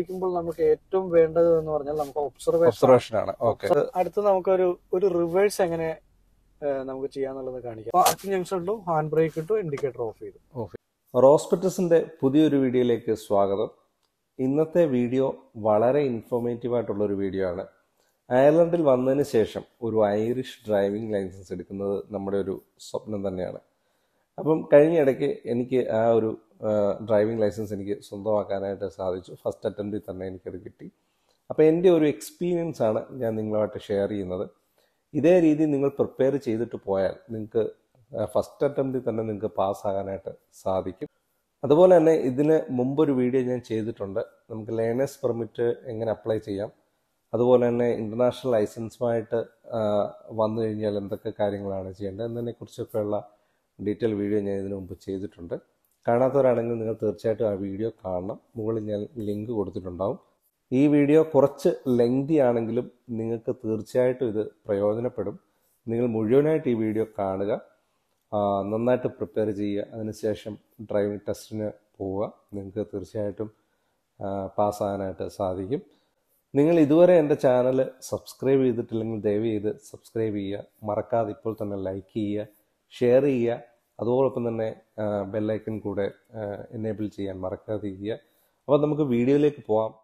ഓടിക്കുമ്പോൾ നമുക്ക് ഏറ്റവും വേണ്ടത് എന്ന് പറഞ്ഞാൽ നമുക്ക് ഒബ്സർവേഷൻ ഒബ്സർവേഷൻ ആണ് ഓക്കെ അടുത്ത് നമുക്കൊരു ഒരു റിവേഴ്സ് എങ്ങനെ ഏഹ്, നമുക്ക് ചെയ്യാന്നുള്ളത് കാണിക്കാം പാർക്കിംഗ് ജംഗ്ഷൻ ഇട്ടു ഹാൻഡ് ബ്രേക്ക് ഇട്ടു ഇൻഡിക്കേറ്റർ ഓഫ് ചെയ്തു റോസ്പെറ്റസിന്റെ പുതിയൊരു വീഡിയോയിലേക്ക് സ്വാഗതം ഇന്നത്തെ വീഡിയോ വളരെ ഇൻഫോർമേറ്റീവ് ആയിട്ടുള്ള ഒരു വീഡിയോ ആണ് അയർലൻഡിൽ വന്നതിന് ശേഷം ഒരു ഐറിഷ് ഡ്രൈവിംഗ് ലൈസൻസ് എടുക്കുന്നത് നമ്മുടെ ഒരു സ്വപ്നം തന്നെയാണ് അപ്പം കഴിഞ്ഞ ഇടയ്ക്ക് എനിക്ക് ആ ഒരു ഡ്രൈവിംഗ് ലൈസൻസ് എനിക്ക് സ്വന്തമാക്കാനായിട്ട് സാധിച്ചു ഫസ്റ്റ് അറ്റംപ്റ്റിൽ തന്നെ എനിക്കത് കിട്ടി അപ്പോൾ എൻ്റെ ഒരു എക്സ്പീരിയൻസ് ആണ് ഞാൻ നിങ്ങളുമായിട്ട് ഷെയർ ചെയ്യുന്നത് ഇതേ രീതി നിങ്ങൾ പ്രിപ്പയർ ചെയ്തിട്ട് പോയാൽ നിങ്ങൾക്ക് ഫസ്റ്റ് അറ്റംപ്റ്റിൽ തന്നെ നിങ്ങൾക്ക് പാസ്സാകാനായിട്ട് സാധിക്കും അതുപോലെ തന്നെ ഇതിന് മുമ്പൊരു വീഡിയോ ഞാൻ ചെയ്തിട്ടുണ്ട് നമുക്ക് ലേണേഴ്സ് പെർമിറ്റ് എങ്ങനെ അപ്ലൈ ചെയ്യാം അതുപോലെ തന്നെ ഇൻ്റർനാഷണൽ ലൈസൻസുമായിട്ട് വന്നു കഴിഞ്ഞാൽ എന്തൊക്കെ കാര്യങ്ങളാണ് ചെയ്യേണ്ടത് എന്നതിനെക്കുറിച്ചൊക്കെയുള്ള ഡീറ്റെയിൽ വീഡിയോ ഞാൻ ഇതിനു മുമ്പ് ചെയ്തിട്ടുണ്ട് കാണാത്തവരാണെങ്കിൽ നിങ്ങൾ തീർച്ചയായിട്ടും ആ വീഡിയോ കാണണം മുകളിൽ ഞാൻ ലിങ്ക് കൊടുത്തിട്ടുണ്ടാവും ഈ വീഡിയോ കുറച്ച് ലെങ്തി ആണെങ്കിലും നിങ്ങൾക്ക് തീർച്ചയായിട്ടും ഇത് പ്രയോജനപ്പെടും നിങ്ങൾ മുഴുവനായിട്ട് ഈ വീഡിയോ കാണുക ആ, നന്നായിട്ട് പ്രിപ്പയർ ചെയ്യുക അതിനുശേഷം ഡ്രൈവിംഗ് ടെസ്റ്റിന് പോവുക നിങ്ങൾക്ക് തീർച്ചയായിട്ടും പാസ്സാകാനായിട്ട് സാധിക്കും നിങ്ങൾ ഇതുവരെ എൻ്റെ ചാനൽ സബ്സ്ക്രൈബ് ചെയ്തിട്ടില്ലെങ്കിൽ ദയവ് ചെയ്ത് സബ്സ്ക്രൈബ് ചെയ്യുക മറക്കാതെ ഇപ്പോൾ തന്നെ ലൈക്ക് ചെയ്യുക ഷെയർ ചെയ്യുക അതോടൊപ്പം തന്നെ ബെല്ലൈക്കൺ കൂടെ എനേബിൾ ചെയ്യാൻ മറക്കാതെ ചെയ്യുക അപ്പോൾ നമുക്ക് വീഡിയോയിലേക്ക് പോവാം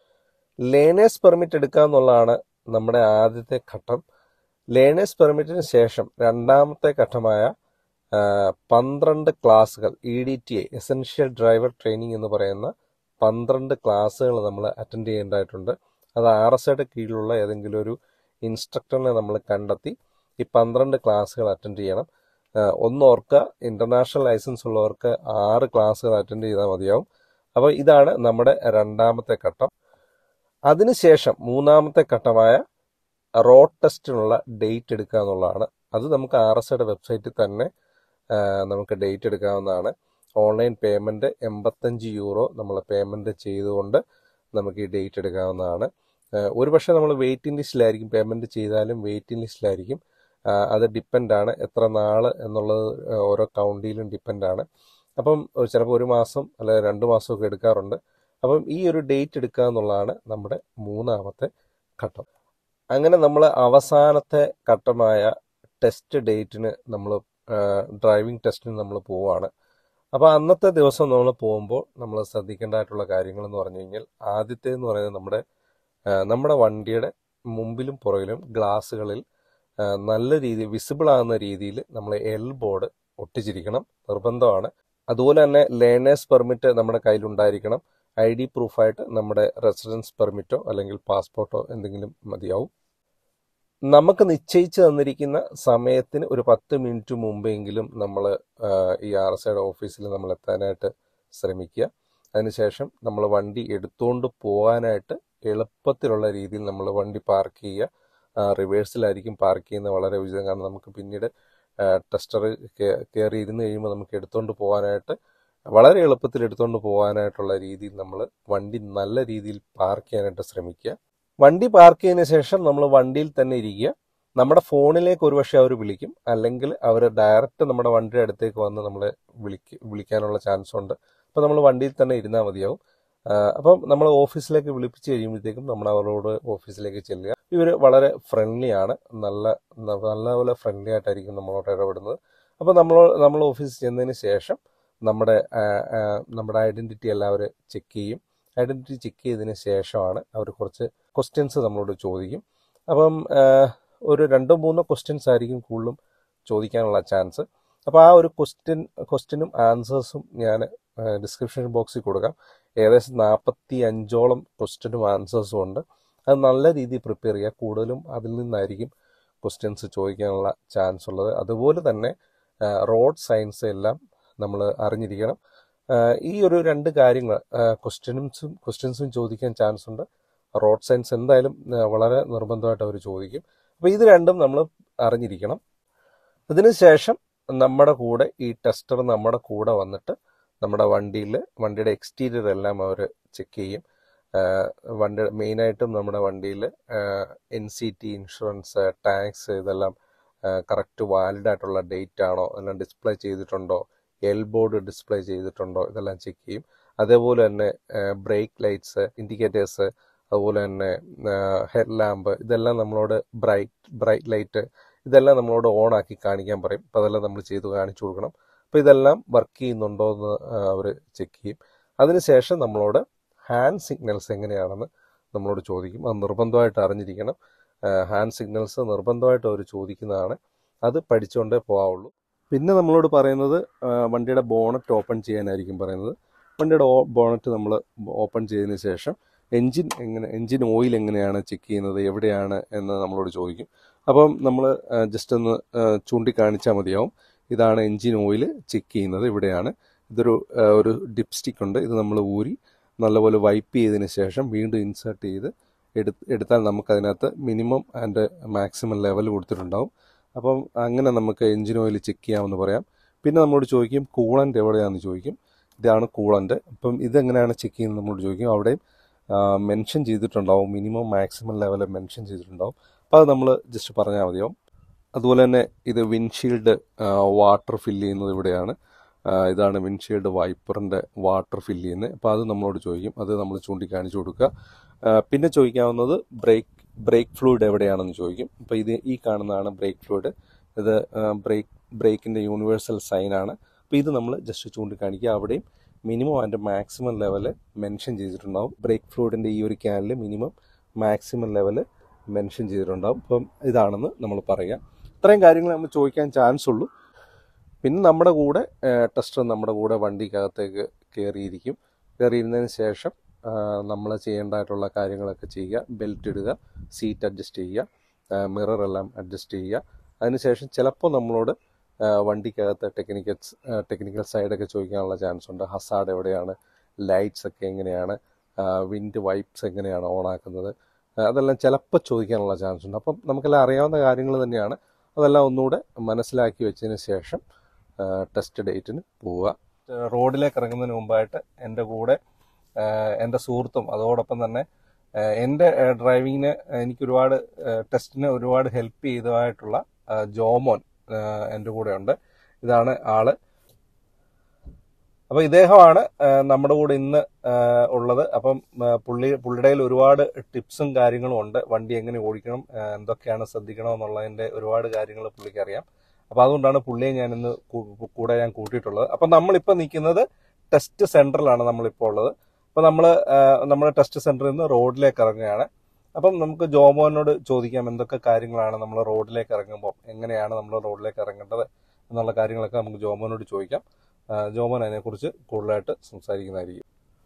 ലേണേഴ്സ് പെർമിറ്റ് എടുക്കുക എന്നുള്ളതാണ് നമ്മുടെ ആദ്യത്തെ ഘട്ടം ലേണേഴ്സ് പെർമിറ്റിന് ശേഷം രണ്ടാമത്തെ ഘട്ടമായ ആ, പന്ത്രണ്ട് ക്ലാസ്സുകൾ E D T I essential driver training എന്ന് പറയുന്ന പന്ത്രണ്ട് ക്ലാസ്സുകൾ നമ്മൾ അറ്റൻഡ് ചെയ്യേണ്ടതായിട്ടുണ്ട് അത് ആർ എസ് ഐയുടെ കീഴിലുള്ള ഏതെങ്കിലും ഒരു ഇൻസ്ട്രക്ടറിനെ നമ്മൾ കണ്ടെത്തി ഈ പന്ത്രണ്ട് ക്ലാസ്സുകൾ അറ്റൻഡ് ചെയ്യണം ആ, ഒന്ന് ഓർക്കുക ഇന്റർനാഷണൽ ലൈസൻസ് ഉള്ളവർക്ക് ആറ് ക്ലാസ്സുകൾ അറ്റൻഡ് ചെയ്താൽ മതിയാവും അപ്പോൾ ഇതാണ് നമ്മുടെ രണ്ടാമത്തെ ഘട്ടം അതിനുശേഷം മൂന്നാമത്തെ ഘട്ടമായ റോഡ് ടെസ്റ്റിനുള്ള ഡേറ്റ് എടുക്കുക എന്നുള്ളതാണ് അത് നമുക്ക് ആർ എസ് ഐയുടെ വെബ്സൈറ്റിൽ തന്നെ ആ, നമുക്ക് ഡേറ്റ് എടുക്കാവുന്നതാണ് ഓൺലൈൻ പേയ്മെന്റ് എൺപത്തഞ്ച് യൂറോ നമ്മൾ പേയ്മെന്റ് ചെയ്തുകൊണ്ട് നമുക്ക് ഈ ഡേറ്റ് എടുക്കാവുന്നതാണ് ആ, ഒരുപക്ഷെ നമ്മൾ വെയിറ്റിംഗ് ലിസ്റ്റിലായിരിക്കും പേയ്മെന്റ് ചെയ്താലും വെയിറ്റിംഗ് ലിസ്റ്റിലായിരിക്കും ആ, അത് ഡിപ്പെൻഡ് ആണ് എത്ര നാള് എന്നുള്ളത് ഓരോ കൗണ്ടിയിലും ഡിപ്പെൻഡ് ആണ് അപ്പം ഒരു- ചിലപ്പോൾ ഒരു മാസം അല്ലെങ്കിൽ രണ്ട് മാസമൊക്കെ എടുക്കാറുണ്ട് അപ്പം ഈ ഒരു ഡേറ്റ് എടുക്കുക എന്നുള്ളതാണ് നമ്മുടെ മൂന്നാമത്തെ ഘട്ടം അങ്ങനെ നമ്മൾ അവസാനത്തെ ഘട്ടമായ ടെസ്റ്റ് ഡേറ്റിന് നമ്മൾ ഡ്രൈവിംഗ് ടെസ്റ്റിന് നമ്മൾ പോവാണ് അപ്പോൾ അന്നത്തെ ദിവസം നമ്മൾ പോകുമ്പോൾ നമ്മൾ ശ്രദ്ധിക്കേണ്ടതായിട്ടുള്ള കാര്യങ്ങൾ എന്ന് പറഞ്ഞു കഴിഞ്ഞാൽ ആദ്യത്തെ എന്ന് പറയുന്നത് നമ്മുടെ ആ, നമ്മുടെ വണ്ടിയുടെ മുമ്പിലും പുറകിലും ഗ്ലാസ്സുകളിൽ ആ, നല്ല രീതിയിൽ വിസിബിൾ ആകുന്ന രീതിയിൽ നമ്മൾ എൽ ബോർഡ് ഒട്ടിച്ചിരിക്കണം നിർബന്ധമാണ് അതുപോലെ തന്നെ ലേണേഴ്സ് പെർമിറ്റ് നമ്മുടെ കയ്യിലുണ്ടായിരിക്കണം ഐ ഡി പ്രൂഫായിട്ട് നമ്മുടെ റെസിഡൻസ് പെർമിറ്റോ അല്ലെങ്കിൽ പാസ്പോർട്ടോ എന്തെങ്കിലും മതിയാവും നമുക്ക് നിശ്ചയിച്ചു തന്നിരിക്കുന്ന സമയത്തിന് ഒരു പത്ത് മിനിറ്റ് മുമ്പെങ്കിലും നമ്മൾ ഈ ആർ എസ് ഐയുടെ ഓഫീസിൽ നമ്മൾ എത്താനായിട്ട് ശ്രമിക്കുക അതിനുശേഷം നമ്മൾ വണ്ടി എടുത്തുകൊണ്ട് പോകാനായിട്ട് എളുപ്പത്തിലുള്ള രീതിയിൽ നമ്മൾ വണ്ടി പാർക്ക് ചെയ്യുക റിവേഴ്സിലായിരിക്കും പാർക്ക് ചെയ്യുന്നത് വളരെ ഉചിതം കാരണം നമുക്ക് പിന്നീട് ടെസ്റ്റർ കയറി ഇരുന്ന് കഴിയുമ്പോൾ നമുക്ക് എടുത്തുകൊണ്ട് പോകാനായിട്ട് വളരെ എളുപ്പത്തിൽ എടുത്തുകൊണ്ട് പോകാനായിട്ടുള്ള രീതിയിൽ നമ്മൾ വണ്ടി നല്ല രീതിയിൽ പാർക്ക് ചെയ്യാനായിട്ട് ശ്രമിക്കുക വണ്ടി പാർക്ക് ചെയ്തതിനു ശേഷം നമ്മൾ വണ്ടിയിൽ തന്നെ ഇരിക്കുക നമ്മുടെ ഫോണിലേക്ക് ഒരുപക്ഷെ അവർ വിളിക്കും അല്ലെങ്കിൽ അവർ ഡയറക്റ്റ് നമ്മുടെ വണ്ടിയുടെ അടുത്തേക്ക് വന്ന് നമ്മളെ വിളിക്ക വിളിക്കാനുള്ള ചാൻസ് ഉണ്ട് അപ്പോൾ നമ്മൾ വണ്ടിയിൽ തന്നെ ഇരുന്നാൽ മതിയാവും ആ, അപ്പം നമ്മൾ ഓഫീസിലേക്ക് വിളിപ്പിച്ച് കഴിയുമ്പോഴത്തേക്കും നമ്മൾ അവരോട് ഓഫീസിലേക്ക് ചെല്ലുക ഇവർ വളരെ ഫ്രണ്ട്ലി ആണ് നല്ല നല്ലപോലെ ഫ്രണ്ട്ലി ആയിട്ടായിരിക്കും നമ്മളോട് ഇടപെടുന്നത് അപ്പോൾ നമ്മൾ നമ്മൾ ഓഫീസിൽ ചെന്നതിന് ശേഷം നമ്മുടെ ആ, ആ, നമ്മുടെ ഐഡന്റിറ്റി എല്ലാം അവർ ചെക്ക് ചെയ്യും ഐഡന്റിറ്റി ചെക്ക് ചെയ്തതിന് ശേഷമാണ് അവർ കുറച്ച് ക്വസ്റ്റ്യൻസ് നമ്മളോട് ചോദിക്കും അപ്പം ആ, ഒരു രണ്ടോ മൂന്നോ ക്വസ്റ്റ്യൻസ് ആയിരിക്കും കൂടുതലും ചോദിക്കാനുള്ള ചാൻസ് അപ്പോൾ ആ ഒരു ക്വസ്റ്റ്യൻ ക്വസ്റ്റ്യനും ആൻസേഴ്സും ഞാൻ ഡിസ്ക്രിപ്ഷൻ ബോക്സിൽ കൊടുക്കാം ഏകദേശം നാൽപ്പത്തി അഞ്ചോളം ക്വസ്റ്റ്യനും ആൻസേഴ്സും ഉണ്ട് അത് നല്ല രീതിയിൽ പ്രിപ്പയർ ചെയ്യുക കൂടുതലും അതിൽ നിന്നായിരിക്കും ക്വസ്റ്റ്യൻസ് ചോദിക്കാനുള്ള ചാൻസ് ഉള്ളത് അതുപോലെ തന്നെ റോഡ് സയൻസ് എല്ലാം നമ്മൾ അറിഞ്ഞിരിക്കണം ആ, ഈ ഒരു രണ്ട് കാര്യങ്ങൾ ക്വസ്റ്റ്യൻസും ക്വസ്റ്റ്യൻസും ചോദിക്കാൻ ചാൻസ് ഉണ്ട് റോഡ് സയൻസ് എന്തായാലും ആ, വളരെ നിർബന്ധമായിട്ട് അവർ ചോദിക്കും അപ്പോൾ ഇത് രണ്ടും നമ്മൾ അറിഞ്ഞിരിക്കണം അതിനുശേഷം നമ്മുടെ കൂടെ ഈ ടെസ്റ്റർ നമ്മുടെ കൂടെ വന്നിട്ട് നമ്മുടെ വണ്ടിയിൽ വണ്ടിയുടെ എക്സ്റ്റീരിയർ എല്ലാം അവർ ചെക്ക് ചെയ്യും ആഹ് വണ്ടിയുടെ മെയിനായിട്ടും നമ്മുടെ വണ്ടിയിൽ N C T insurance tax ഇതെല്ലാം കറക്റ്റ് വാലിഡ് ആയിട്ടുള്ള ഡേറ്റ് ആണോ എല്ലാം ഡിസ്പ്ലേ ചെയ്തിട്ടുണ്ടോ എൽ ബോർഡ് ഡിസ്പ്ലേ ചെയ്തിട്ടുണ്ടോ ഇതെല്ലാം ചെക്ക് ചെയ്യും അതേപോലെ തന്നെ ബ്രേക്ക് ലൈറ്റ്സ് ഇൻഡിക്കേറ്റേഴ്സ് അതുപോലെ തന്നെ ഹെഡ് ലാമ്പ് ഇതെല്ലാം നമ്മളോട് ബ്രൈറ്റ് ബ്രൈറ്റ് ലൈറ്റ് ഇതെല്ലാം നമ്മളോട് ഓൺ ആക്കി കാണിക്കാൻ പറയും അപ്പോൾ അതെല്ലാം നമ്മൾ ചെയ്ത് കാണിച്ചു കൊടുക്കണം അപ്പോൾ ഇതെല്ലാം വർക്ക് ചെയ്യുന്നുണ്ടോ എന്ന് അവർ ചെക്ക് ചെയ്യും അതിനുശേഷം നമ്മളോട് ഹാൻഡ് സിഗ്നൽസ് എങ്ങനെയാണെന്ന് നമ്മളോട് ചോദിക്കും അത് നിർബന്ധമായിട്ട് അറിഞ്ഞിരിക്കണം ഹാൻഡ് സിഗ്നൽസ് നിർബന്ധമായിട്ട് അവർ ചോദിക്കുന്നതാണ് അത് പഠിച്ചുകൊണ്ടേ പോകാവുള്ളൂ പിന്നെ നമ്മളോട് പറയുന്നത് ആ, വണ്ടിയുടെ ബോണറ്റ് ഓപ്പൺ ചെയ്യാനായിരിക്കും പറയുന്നത് വണ്ടിയുടെ ബോണറ്റ് നമ്മൾ ഓപ്പൺ ചെയ്തതിന് ശേഷം എൻജിൻ എങ്ങനെ എൻജിൻ ഓയിൽ എങ്ങനെയാണ് ചെക്ക് ചെയ്യുന്നത് എവിടെയാണ് എന്ന് നമ്മളോട് ചോദിക്കും അപ്പം നമ്മൾ ജസ്റ്റ് ഒന്ന് ആ, ചൂണ്ടിക്കാണിച്ചാൽ മതിയാവും ഇതാണ് എൻജിൻ ഓയിൽ ചെക്ക് ചെയ്യുന്നത് ഇവിടെയാണ് ഇതൊരു ആ, ഒരു ഡിപ്സ്റ്റിക് ഉണ്ട് ഇത് നമ്മൾ ഊരി നല്ലപോലെ വൈപ്പ് ചെയ്തതിന് ശേഷം വീണ്ടും ഇൻസേർട്ട് ചെയ്ത് എടു എടുത്താൽ നമുക്കതിനകത്ത് മിനിമം ആൻഡ് മാക്സിമം ലെവൽ കൊടുത്തിട്ടുണ്ടാവും അപ്പം അങ്ങനെ നമുക്ക് എൻജിൻ ഓയിൽ ചെക്ക് ചെയ്യാമെന്ന് പറയാം പിന്നെ നമ്മളോട് ചോദിക്കും കൂളൻ്റ് എവിടെയാണെന്ന് ചോദിക്കും ഇതാണ് കൂളൻ്റ് അപ്പം ഇതെങ്ങനെയാണ് ചെക്ക് ചെയ്യുന്നത് നമ്മളോട് ചോദിക്കും അവിടെയും മെൻഷൻ ചെയ്തിട്ടുണ്ടാവും മിനിമം മാക്സിമം ലെവൽ മെൻഷൻ ചെയ്തിട്ടുണ്ടാവും അപ്പോൾ അത് നമ്മൾ ജസ്റ്റ് പറഞ്ഞാൽ മതിയാവും അതുപോലെ തന്നെ ഇത് വിൻഷീൽഡ് വാട്ടർ ഫില്ല് ചെയ്യുന്നത് ഇവിടെയാണ് ആ, ഇതാണ് വിൻഷീൽഡ് വൈപ്പറിൻ്റെ വാട്ടർ ഫില്ല് ചെയ്യുന്നത് അപ്പോൾ അത് നമ്മളോട് ചോദിക്കും അത് നമ്മൾ ചൂണ്ടിക്കാണിച്ചു കൊടുക്കുക ആ, പിന്നെ ചോദിക്കാവുന്നത് ബ്രേക്ക് ബ്രേക്ക് ഫ്ലൂയിഡ് എവിടെയാണെന്ന് ചോദിക്കും അപ്പോൾ ഇത് ഈ കാണുന്നതാണ് ബ്രേക്ക് ഫ്ലൂയിഡ് ഇത് ബ്രേക്ക് ബ്രേക്കിൻ്റെ യൂണിവേഴ്സൽ സൈനാണ് അപ്പോൾ ഇത് നമ്മൾ ജസ്റ്റ് ചൂണ്ടിക്കാണിക്കുക അവിടെയും മിനിമം അതിൻ്റെ മാക്സിമം ലെവല് മെൻഷൻ ചെയ്തിട്ടുണ്ടാവും ബ്രേക്ക് ഫ്ലൂയിഡിൻ്റെ ഈ ഒരു ക്യാനിൽ മിനിമം മാക്സിമം ലെവല് മെൻഷൻ ചെയ്തിട്ടുണ്ടാവും അപ്പം ഇതാണെന്ന് നമ്മൾ പറയുക ഇത്രയും കാര്യങ്ങൾ നമ്മൾ ചോദിക്കാൻ ചാൻസ് ഉള്ളൂ പിന്നെ നമ്മുടെ കൂടെ ടെസ്റ്റർ നമ്മുടെ കൂടെ വണ്ടിക്കകത്തേക്ക് കയറിയിരിക്കും കയറിയിരുന്നതിന് ശേഷം നമ്മൾ ചെയ്യേണ്ടതായിട്ടുള്ള കാര്യങ്ങളൊക്കെ ചെയ്യുക ബെൽറ്റ് ഇടുക സീറ്റ് അഡ്ജസ്റ്റ് ചെയ്യുക മിറർ എല്ലാം അഡ്ജസ്റ്റ് ചെയ്യുക അതിനുശേഷം ചിലപ്പോൾ നമ്മളോട് ആ, വണ്ടിക്കകത്ത് ടെക്നിക്കൽ ടെക്നിക്കൽ സൈഡൊക്കെ ചോദിക്കാനുള്ള ചാൻസ് ഉണ്ട് ഹസാഡ് എവിടെയാണ് ലൈറ്റ്സ് ഒക്കെ എങ്ങനെയാണ് വിൻഡ് വൈപ്സ് എങ്ങനെയാണ് ഓൺ ആക്കുന്നത് ആ, അതെല്ലാം ചിലപ്പോൾ ചോദിക്കാനുള്ള ചാൻസ് ഉണ്ട് അപ്പം നമുക്കെല്ലാം അറിയാവുന്ന കാര്യങ്ങൾ തന്നെയാണ് അതെല്ലാം ഒന്നുകൂടെ മനസ്സിലാക്കി വെച്ചതിന് ശേഷം ടെസ്റ്റ് ഡേറ്റിന് പോവുക റോഡിലേക്ക് ഇറങ്ങുന്നതിന് മുമ്പായിട്ട് എൻ്റെ കൂടെ ആ, എൻ്റെ സുഹൃത്തും അതോടൊപ്പം തന്നെ ആ, എൻ്റെ ആ, ഡ്രൈവിങ്ങിന് എനിക്ക് ഒരുപാട് ആ, ടെസ്റ്റിന് ഒരുപാട് ഹെൽപ്പ് ചെയ്തതായിട്ടുള്ള ആ, ജോമോൻ ആ, എൻ്റെ കൂടെ ഉണ്ട് ഇതാണ് ആള് അപ്പൊ ഇദ്ദേഹമാണ് ആ, നമ്മുടെ കൂടെ ഇന്ന് ആ, ഉള്ളത് അപ്പം ആ, പുള്ളി പുള്ളിയുടെ കയ്യിൽ ഒരുപാട് ടിപ്സും കാര്യങ്ങളും ഉണ്ട് വണ്ടി എങ്ങനെ ഓടിക്കണം ആ, എന്തൊക്കെയാണ് ശ്രദ്ധിക്കണം എന്നുള്ളതിന്റെ ഒരുപാട് കാര്യങ്ങൾ പുള്ളിക്ക് അറിയാം അപ്പൊ അതുകൊണ്ടാണ് പുള്ളിയെ ഞാൻ ഇന്ന് കൂ- കൂടെ ഞാൻ കൂട്ടിയിട്ടുള്ളത് അപ്പൊ നമ്മളിപ്പോ നിൽക്കുന്നത് ടെസ്റ്റ് സെന്ററിലാണ് നമ്മളിപ്പോൾ ഉള്ളത് അപ്പൊ നമ്മള് നമ്മുടെ ടെസ്റ്റ് സെന്ററിൽ നിന്ന് റോഡിലേക്ക് ഇറങ്ങുകയാണ് അപ്പം നമുക്ക് ജോമോനോട് ചോദിക്കാം എന്തൊക്കെ കാര്യങ്ങളാണ് നമ്മൾ റോഡിലേക്ക് ഇറങ്ങുമ്പോൾ എങ്ങനെയാണ് നമ്മൾ റോഡിലേക്ക് ഇറങ്ങേണ്ടത് എന്നുള്ള കാര്യങ്ങളൊക്കെ നമുക്ക് ജോമോനോട് ചോദിക്കാം ആ, ജോമോൻ അതിനെക്കുറിച്ച് കൂടുതലായിട്ട് സംസാരിക്കുന്നതായിരിക്കും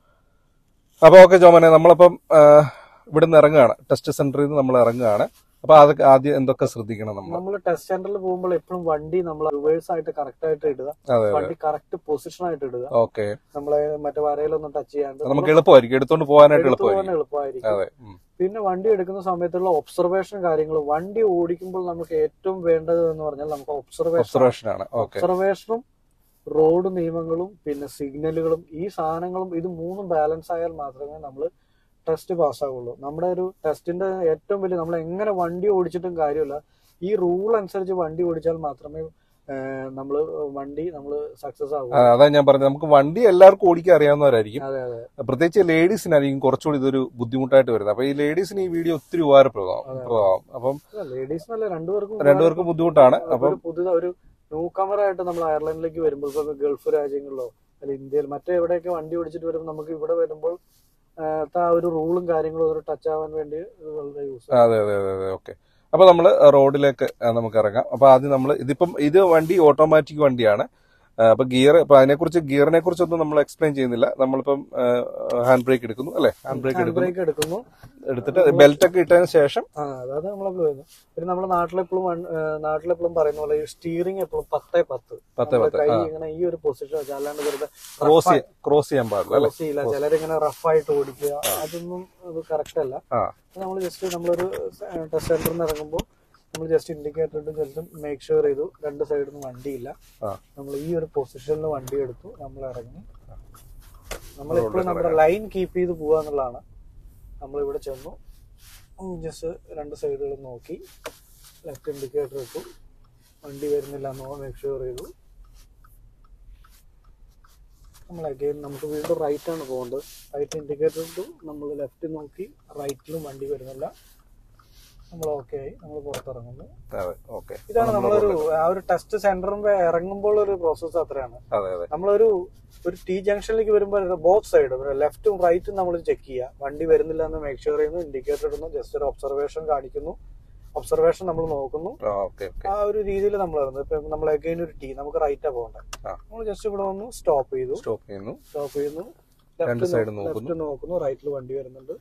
അപ്പോൾ ഓക്കെ ജോമോനെ നമ്മളിപ്പം ആ, ഇവിടുന്ന് ഇറങ്ങുകയാണ് ടെസ്റ്റ് സെന്ററിൽ നിന്ന് നമ്മൾ ഇറങ്ങുകയാണ് അപ്പൊ അതൊക്കെ ആദ്യം എന്തൊക്കെ ശ്രദ്ധിക്കണം നമ്മൾ നമ്മൾ ടെസ്റ്റ് സെന്ററിൽ പോകുമ്പോൾ എപ്പോഴും വണ്ടി നമ്മൾ റിവേഴ്സ് ആയിട്ട് കറക്റ്റ് ആയിട്ട് ഇടുക അതെ വണ്ടി കറക്റ്റ് പൊസിഷൻ ആയിട്ട് ഇടുക ഓക്കെ നമ്മളെ മറ്റേ വരയിലൊന്നും ടച്ച് ചെയ്യാണ്ട് നമുക്ക് എളുപ്പമായിരിക്കും എടുത്തോണ്ട് പോകാനായിട്ട് എടുത്തു പോകാൻ എളുപ്പമായിരിക്കും എളുപ്പമായിരിക്കും അതെ ഉം. പിന്നെ വണ്ടി എടുക്കുന്ന സമയത്തുള്ള ഒബ്സർവേഷൻ കാര്യങ്ങൾ വണ്ടി ഓടിക്കുമ്പോൾ നമുക്ക് ഏറ്റവും വേണ്ടത് എന്ന് പറഞ്ഞാൽ നമുക്ക് ഒബ്സർവേഷൻ ഒബ്സർവേഷൻ ആണ് ഓക്കെ ഒബ്സർവേഷനും റോഡ് നിയമങ്ങളും പിന്നെ സിഗ്നലുകളും ഈ സാധനങ്ങളും ഇത് മൂന്നും ബാലൻസ് ആയാൽ മാത്രമേ നമ്മൾ ടെസ്റ്റ് പാസ്സാകുള്ളൂ നമ്മുടെ ഒരു ടെസ്റ്റിന്റെ ഏറ്റവും വലിയ നമ്മൾ എങ്ങനെ വണ്ടി ഓടിച്ചിട്ടും കാര്യമില്ല ഈ റൂൾ അനുസരിച്ച് വണ്ടി ഓടിച്ചാൽ മാത്രമേ നമ്മൾ വണ്ടി നമ്മൾ സക്സസ് ആകൂ അതാ ഞാൻ പറഞ്ഞത് നമുക്ക് വണ്ടി എല്ലാവർക്കും ഓടിക്കാൻ അറിയാവുന്നവരായിരിക്കും അതെ അതെ പ്രത്യേകിച്ച് ലേഡീസിനായിരിക്കും കുറച്ചുകൂടി ഇതൊരു ബുദ്ധിമുട്ടായിട്ട് വരുന്നത് അപ്പൊ ഈ ലേഡീസിന് ഈ വീഡിയോ ഒത്തിരി ഉപകാരപ്രദമാവും അതെ. പ്രദമാവും. അപ്പം ലേഡീസ് എന്നല്ല രണ്ടുപേർക്കും രണ്ടുപേർക്കും ബുദ്ധിമുട്ടാണ് അപ്പം ഒരു പുതിയ ഒരു ന്യൂ കമറായിട്ട് നമ്മൾ അയർലൻഡിലേക്ക് വരുമ്പോൾ ഇപ്പൊ ഗൾഫ് രാജ്യങ്ങളിലോ അല്ല ഇന്ത്യയിൽ മറ്റേ എവിടെയൊക്കെ വണ്ടി ഓടിച്ചിട്ട് വരുമ്പോൾ നമുക്ക് ഇവിടെ വരുമ്പോൾ ആ, ആ ഒരു റൂളും കാര്യങ്ങളും ഒരു ടച്ച് ആവാൻ വേണ്ടി ഇത് വളരെ യൂസ് അതെ അതെ അതെ അതെ ഓക്കെ അപ്പൊ നമ്മൾ റോഡിലേക്ക് ആ, നമുക്ക് ഇറങ്ങാം അപ്പൊ ആദ്യം നമ്മൾ ഇതിപ്പം ഇത് വണ്ടി ഓട്ടോമാറ്റിക് വണ്ടിയാണ് ആ, അപ്പൊ ഗിയർ ഇപ്പൊ അതിനെക്കുറിച്ച് ഗിയറിനെ കുറിച്ചൊന്നും നമ്മൾ എക്സ്പ്ലെയിൻ ചെയ്യുന്നില്ല നമ്മളിപ്പം ഹാൻഡ് ബ്രേക്ക് എടുക്കുന്നു അല്ലെ ഹാൻഡ് ബ്രേക്ക് ഹാൻഡ് എടുക്കുന്നു ബ്രേക്ക് എടുക്കുന്നു എടുത്തിട്ട് ബെൽറ്റ് ഒക്കെ ഇട്ടതിന് ശേഷം ആ അതാണ് നമ്മളെപ്പോഴും വരുന്നത് പിന്നെ നമ്മുടെ നാട്ടിലെപ്പോഴും വൺ- ആ, നാട്ടിലെപ്പോഴും പറയുന്ന പോലെ ഈ സ്റ്റീറിംഗ് എപ്പോഴും പത്തേ പത്ത് പത്തേ നമ്മുടെ പത്ത്, കൈ ആ. ഇങ്ങനെ ഈ ഒരു പൊസിഷൻ വെച്ചാൽ അല്ലാണ്ട് വെറുതെ ക്രോസ് ചെയ്യാൻ ക്രോസ് ചെയ്യാൻ പാടില്ല അല്ലെ ക്രോസ് ചെയ്യില്ല ചിലരിങ്ങനെ റഫായിട്ട് ഓടിക്കുക അതൊന്നും അത് കറക്റ്റ് അല്ല ആ നമ്മൾ ജസ്റ്റ് നമ്മളൊരു ടെസ്റ്റ് സെന്ററിൽ നിന്ന് ഇറങ്ങുമ്പോൾ നമ്മൾ ജസ്റ്റ് ഇൻഡിക്കേറ്റർ ഇട്ട് ജസ്റ്റ് മേക്ക് ഷുവർ ചെയ്തു രണ്ട് സൈഡിൽ നിന്ന് വണ്ടിയില്ല ആ നമ്മൾ ഈ ഒരു പൊസിഷനിൽ വണ്ടി എടുത്തു നമ്മൾ ഇറങ്ങി നമ്മൾ എപ്പോഴും നമ്മുടെ ലൈൻ കീപ്പ് ചെയ്ത് പോവുക എന്നുള്ളതാണ് നമ്മൾ ഇവിടെ ചെന്നു ജസ്റ്റ് രണ്ട് സൈഡുകളും നോക്കി ലെഫ്റ്റ് ഇൻഡിക്കേറ്റർ ഇട്ടു വണ്ടി വരുന്നില്ല എന്ന് മേക്ക് ഷുവർ ചെയ്തു നമ്മൾ അഗൈൻ നമുക്ക് വീണ്ടും റൈറ്റ് ആണ് പോകേണ്ടത് റൈറ്റ് ഇൻഡിക്കേറ്റർ ഇട്ടു നമ്മൾ ലെഫ്റ്റ് നോക്കി റൈറ്റിലും വണ്ടി വരുന്നില്ല നമ്മൾ ഓക്കെ ആയി നമ്മൾ പുറത്തിറങ്ങുന്നു അതെ ഓക്കെ ഇതാണ് നമ്മളൊരു ആ ഒരു ടെസ്റ്റ് സെന്ററിൽ ഇറങ്ങുമ്പോൾ ഒരു പ്രോസസ്സ് അത്രയാണ് അതെ അതെ നമ്മളൊരു ഒരു ടി ജംഗ്ഷനിലേക്ക് വരുമ്പോൾ ബോത്ത് സൈഡ് ലെഫ്റ്റും റൈറ്റും നമ്മൾ ചെക്ക് ചെയ്യുക വണ്ടി വരുന്നില്ല എന്ന് മേക്ക് ഷുവർ ചെയ്യുന്നു ഇൻഡിക്കേറ്റർ ഇടുന്നു ജസ്റ്റ് ഒരു ഒബ്സർവേഷൻ കാണിക്കുന്നു ഒബ്സർവേഷൻ നമ്മൾ നോക്കുന്നു ഓക്കെ ഓക്കെ ആ ഒരു രീതിയിൽ നമ്മൾ ഇടുന്നു ഇപ്പൊ നമ്മൾ അഗൈൻ ഒരു ടി നമുക്ക് റൈറ്റാ പോകേണ്ടത് ആ. നമ്മൾ ജസ്റ്റ് ഇവിടെ വന്നു സ്റ്റോപ്പ് ചെയ്തു സ്റ്റോപ്പ് ചെയ്യുന്നു സ്റ്റോപ്പ് ചെയ്യുന്നു രണ്ട് side നോക്കുന്നു. ലെഫ്റ്റ് നോക്കുന്നു റൈറ്റിൽ വണ്ടി വരുന്നുണ്ട്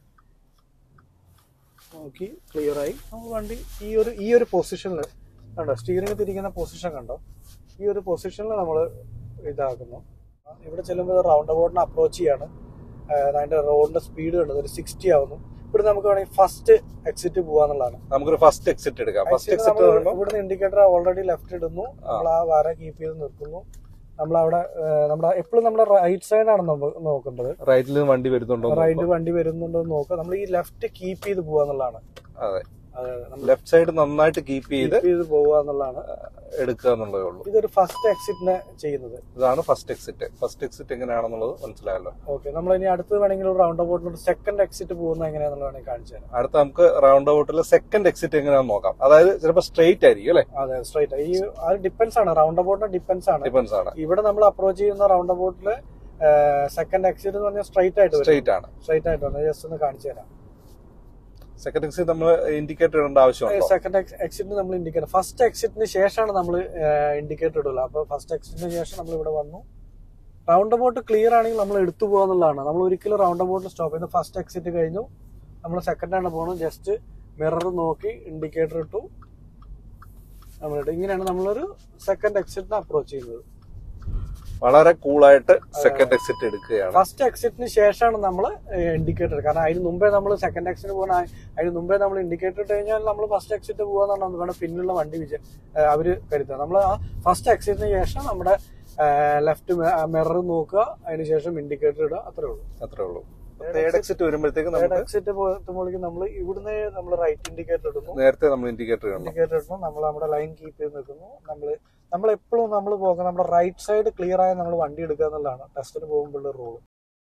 നോക്കി ക്ലിയർ ആയി നമ്മൾ വണ്ടി ഈ ഒരു ഈ ഒരു പൊസിഷനിൽ കണ്ടോ സ്റ്റിയറിംഗ് തിരിക്കുന്ന പൊസിഷൻ കണ്ടോ ഈ ഒരു പൊസിഷനിൽ നമ്മൾ ഇതാക്കുന്നു ഇവിടെ ചെല്ലുമ്പോൾ റൗണ്ട് അബൌട്ടിന് അപ്രോച്ച് ചെയ്യാണ് അതായത് അതിന്റെ റോഡിന്റെ സ്പീഡ് കണ്ടത് ഒരു സിക്സ്റ്റി ആവുന്നു ഇവിടെ നമുക്ക് വേണമെങ്കിൽ ഫസ്റ്റ് എക്സിറ്റ് പോവാന്നുള്ളതാണ് നമുക്കൊരു ഫസ്റ്റ് എക്സിറ്റ് എടുക്കാം ഫസ്റ്റ് Exit എക്സിറ്റ് നമ്മള് ഇവിടുന്ന് ഇൻഡിക്കേറ്റർ ഓൾറെഡി ലെഫ്റ്റ് ഇടുന്നു നമ്മൾ ആ വര കീപ്പ് ചെയ്ത് നിർത്തുന്നു നമ്മൾ അവിടെ നമ്മുടെ എപ്പോഴും നമ്മുടെ റൈറ്റ് സൈഡാണ് നമ്മൾ നോക്കേണ്ടത് റൈറ്റിൽ നിന്ന് വണ്ടി വരുന്നുണ്ടോ എന്ന് റൈറ്റ് വണ്ടി വരുന്നുണ്ടോ എന്ന് നോക്കുക നമ്മൾ ഈ ലെഫ്റ്റ് കീപ്പ് ചെയ്ത് പോവാന്നുള്ളതാണ് അതെ അതെ നമ്മൾ ലെഫ്റ്റ് സൈഡ് നന്നായിട്ട് കീപ്പ് ചെയ്ത് കീപ്പ് ചെയ്ത് പോവുക എന്നുള്ളതാണ് എടുക്കുക എന്നുള്ളതേ ഉള്ളൂ ഇതൊരു ഫസ്റ്റ് എക്സിറ്റിനെ ചെയ്യുന്നത് ഇതാണ് ഫസ്റ്റ് എക്സിറ്റ് ഫസ്റ്റ് എക്സിറ്റ് എങ്ങനെയാണെന്നുള്ളത് മനസ്സിലായല്ലോ ഓക്കെ നമ്മൾ ഇനി അടുത്ത് വേണമെങ്കിൽ ഒരു റൗണ്ട് അബൌട്ടിൽ ഒരു സെക്കൻഡ് എക്സിറ്റ് പോകുന്ന എങ്ങനെയാണെന്നുള്ള വേണമെങ്കിൽ കാണിച്ചു തരാം അടുത്ത നമുക്ക് റൗണ്ട് ഔട്ടിൽ സെക്കൻഡ് എക്സിറ്റ് എങ്ങനെയാണെന്ന് നോക്കാം അതായത് ചിലപ്പോൾ സ്ട്രെയിറ്റ് ആയിരിക്കും അല്ലെ അതെ സ്ട്രൈറ്റ് ഈ അത് ഡിപ്പെൻസ് ആണ് റൗണ്ട് അബൌട്ടിന് ഡിപ്പെൻസ് ആണ് ഡിഫൻസ് ആണ് ഇവിടെ നമ്മൾ അപ്രോച്ച് ചെയ്യുന്ന റൗണ്ട് അബൌട്ടില് സെക്കൻഡ് എക്സിറ്റ് എന്ന് പറഞ്ഞാൽ സ്ട്രൈറ്റ് ആയിട്ട് വരും സ്ട്രെയിറ്റ് ആണ് സ്ട്രൈറ്റ് ആയിട്ട് വരും ജസ്റ്റ് ഒന്ന് കാണിച്ചു തരാം സെക്കൻഡ് എക്സിറ്റ് നമ്മൾ ഇൻഡിക്കേറ്റർ ഇടേണ്ട ആവശ്യമുണ്ടോ സെക്കൻഡ് എക്സിറ്റിന് നമ്മൾ ഇൻഡിക്കേറ്റർ ഫസ്റ്റ് എക്സിറ്റിന് ശേഷമാണ് നമ്മൾ ഇൻഡിക്കേറ്റർ ഇടുക അപ്പൊ ഫസ്റ്റ് എക്സിറ്റിന് ശേഷം നമ്മൾ ഇവിടെ വന്നു റൗണ്ട് അബൌട്ട് ക്ലിയർ ആണെങ്കിൽ നമ്മൾ എടുത്തു പോകാന്നുള്ളതാണ് നമ്മൾ ഒരിക്കലും റൗണ്ട് അബൌട്ടിൽ സ്റ്റോപ്പ് ചെയ്യുന്നത് ഫസ്റ്റ് എക്സിറ്റ് കഴിഞ്ഞു നമ്മൾ സെക്കൻഡ് ആണ് പോകുന്നത് ജസ്റ്റ് മിറർ നോക്കി ഇൻഡിക്കേറ്റർ ഇട്ടു നമ്മളിട്ട് ഇങ്ങനെയാണ് നമ്മളൊരു സെക്കൻഡ് എക്സിറ്റിനെ അപ്രോച്ച് ചെയ്യുന്നത് വളരെ കൂളായിട്ട് സെക്കൻഡ് എക്സിറ്റ് എടുക്കുകയാണ് ഫസ്റ്റ് എക്സിറ്റിന് ശേഷമാണ് നമ്മൾ ഇൻഡിക്കേറ്റർ കാരണം അതിന് മുമ്പേ നമ്മൾ സെക്കൻഡ് എക്സിറ്റ് പോകുന്ന അതിന് മുമ്പേ നമ്മൾ ഇൻഡിക്കേറ്റർ ഇട്ട് കഴിഞ്ഞാൽ നമ്മൾ ഫസ്റ്റ് എക്സിറ്റ് പോകാന്നാണ് നമ്മുടെ പിന്നിലുള്ള വണ്ടി വിജയ അവര് കരുതുക നമ്മൾ ആ ഫസ്റ്റ് എക്സിറ്റിന് ശേഷം നമ്മുടെ ലെഫ്റ്റ് മിറർ നോക്കുക അതിന് ശേഷം ഇൻഡിക്കേറ്റർ ഇടുക അത്രേ ഉള്ളൂ അത്രേ ഉള്ളൂ തേർഡ് എക്സിറ്റ് വരുമ്പോഴത്തേക്ക് തേർഡ് നമുക്ക് എക്സിറ്റ് പോകുമ്പോഴേക്കും നമ്മൾ ഇവിടുന്ന് നമ്മൾ റൈറ്റ് ഇൻഡിക്കേറ്റർ ഇടുന്നു നേരത്തെ നമ്മൾ ഇൻഡിക്കേറ്റർ ഇടണം ഇൻഡിക്കേറ്റർ ഇടുന്നു നമ്മൾ നമ്മുടെ ലൈൻ കീപ്പ് ചെയ്ത് നിൽക്കുന്നു നമ്മൾ നമ്മൾ എപ്പോഴും നമ്മൾ പോകുക നമ്മുടെ റൈറ്റ് സൈഡ് ക്ലിയർ ആയി നമ്മൾ വണ്ടി എടുക്കുക എന്നുള്ളതാണ് ടെസ്റ്റിന് പോകുമ്പോഴുള്ള റൂൾ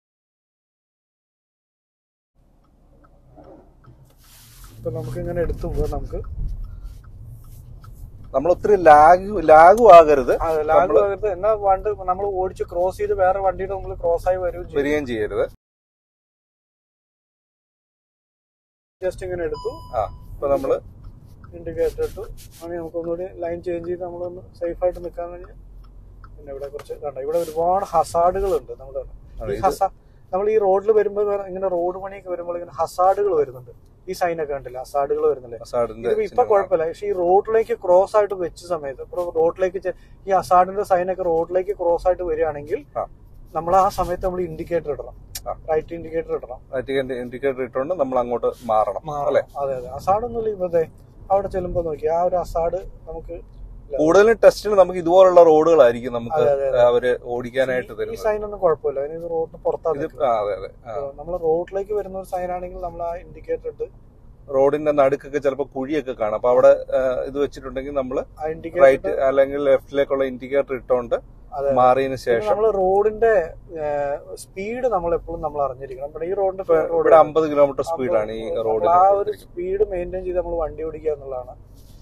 ഇപ്പൊ നമുക്ക് ഇങ്ങനെ എടുത്തു പോകാം നമുക്ക് നമ്മൾ ഒത്തിരി ലാഗ് ലാഗും ആകരുത് ലാഗ് ഭാഗത്ത് എന്നാ വണ്ടി നമ്മൾ ഓടിച്ച് ക്രോസ് ചെയ്ത് വേറെ വണ്ടിയുടെ മുമ്പിൽ ക്രോസ് ആയി വരും വരികയും ചെയ്യരുത് ജസ്റ്റ് ഇങ്ങനെ എടുത്തു ആ ഇപ്പൊ നമ്മള് ഇൻഡിക്കേറ്റർ ഇട്ടു അങ്ങനെ നമുക്ക് ഒന്നുകൂടി ലൈൻ ചേഞ്ച് ചെയ്ത് നമ്മളൊന്ന് സേഫ് ആയിട്ട് നിൽക്കാൻ വേണ്ടി പിന്നെ ഇവിടെ കുറച്ച് കണ്ടോ ഇവിടെ ഒരുപാട് ഹസാഡുകൾ ഉണ്ട് നമ്മൾ അതെ, ഈ ഇത് ഹസ നമ്മൾ ഈ റോഡിൽ വരുമ്പോൾ ഇങ്ങനെ റോഡ് പണിയൊക്കെ വരുമ്പോൾ ഇങ്ങനെ ഹസാഡുകൾ വരുന്നുണ്ട് ഈ സൈനൊക്കെ കണ്ടില്ല ഹസാഡുകൾ വരുന്നില്ലേ അസാഡിന്റെ ഇത് ഇപ്പൊ കുഴപ്പമില്ല പക്ഷെ ഈ റോഡിലേക്ക് ക്രോസ് ആയിട്ട് വെച്ച സമയത്ത് ഇപ്പൊ റോഡിലേക്ക് ചെ- ഈ അസാഡിന്റെ സൈനൊക്കെ റോഡിലേക്ക് ക്രോസ് ആയിട്ട് വരികയാണെങ്കിൽ ആ. നമ്മൾ ആ സമയത്ത് നമ്മൾ ഇൻഡിക്കേറ്റർ ഇടണം ആ. റൈറ്റ് ഇൻഡിക്കേറ്റർ ഇടണം ഇൻഡിക്കേറ്റർ ഇട്ടുകൊണ്ട് നമ്മൾ അങ്ങോട്ട് മാറണം അല്ലെ മാറണം അതെ അതെ അസാഡൊന്നുമില്ല ഇപ്പത്തെ അവിടെ ചെല്ലുമ്പോ നോക്കി ആ ഒരു അസാഡ് നമുക്ക് കൂടുതലും ടെസ്റ്റിന് നമുക്ക് ഇതുപോലുള്ള റോഡുകളായിരിക്കും നമുക്ക് അതെ, അതെ, അവര് ഓടിക്കാനായിട്ട് ഈ തരുന്നത് സൈൻ ഒന്നും കുഴപ്പമില്ല അതിന് ഇത് റോഡിന് പുറത്താണ് ഇത് ആ, അതെ അതെ ആ. നമ്മൾ റോഡിലേക്ക് വരുന്ന ഒരു സൈൻ ആണെങ്കിൽ നമ്മൾ ആ ഇൻഡിക്കേറ്റർ ഇട്ട് റോഡിന്റെ നടുക്കൊക്കെ ചിലപ്പോൾ കുഴിയൊക്കെ കാണാം അപ്പൊ അവിടെ ആ, ഇത് വെച്ചിട്ടുണ്ടെങ്കിൽ നമ്മൾ ആ ഇൻഡിക്കേറ്റർ റൈറ്റ് അല്ലെങ്കിൽ ലെഫ്റ്റിലേക്കുള്ള ഇൻഡിക്കേറ്റർ ഇട്ടുകൊണ്ട് അതെ. മാറിയതിനു ശേഷം നമ്മൾ റോഡിന്റെ സ്പീഡ് നമ്മൾ എപ്പോഴും നമ്മൾ അറിഞ്ഞിരിക്കണം നമ്മുടെ ഈ റോഡിന്റെ ഇപ്പൊ റോഡ് ഇവിടെ അമ്പത് കിലോമീറ്റർ സ്പീഡാണ് ഈ റോഡിൽ ആ ഒരു സ്പീഡ് മെയിൻറ്റെയിൻ ചെയ്ത് നമ്മൾ വണ്ടി ഓടിക്കുക എന്നുള്ളതാണ്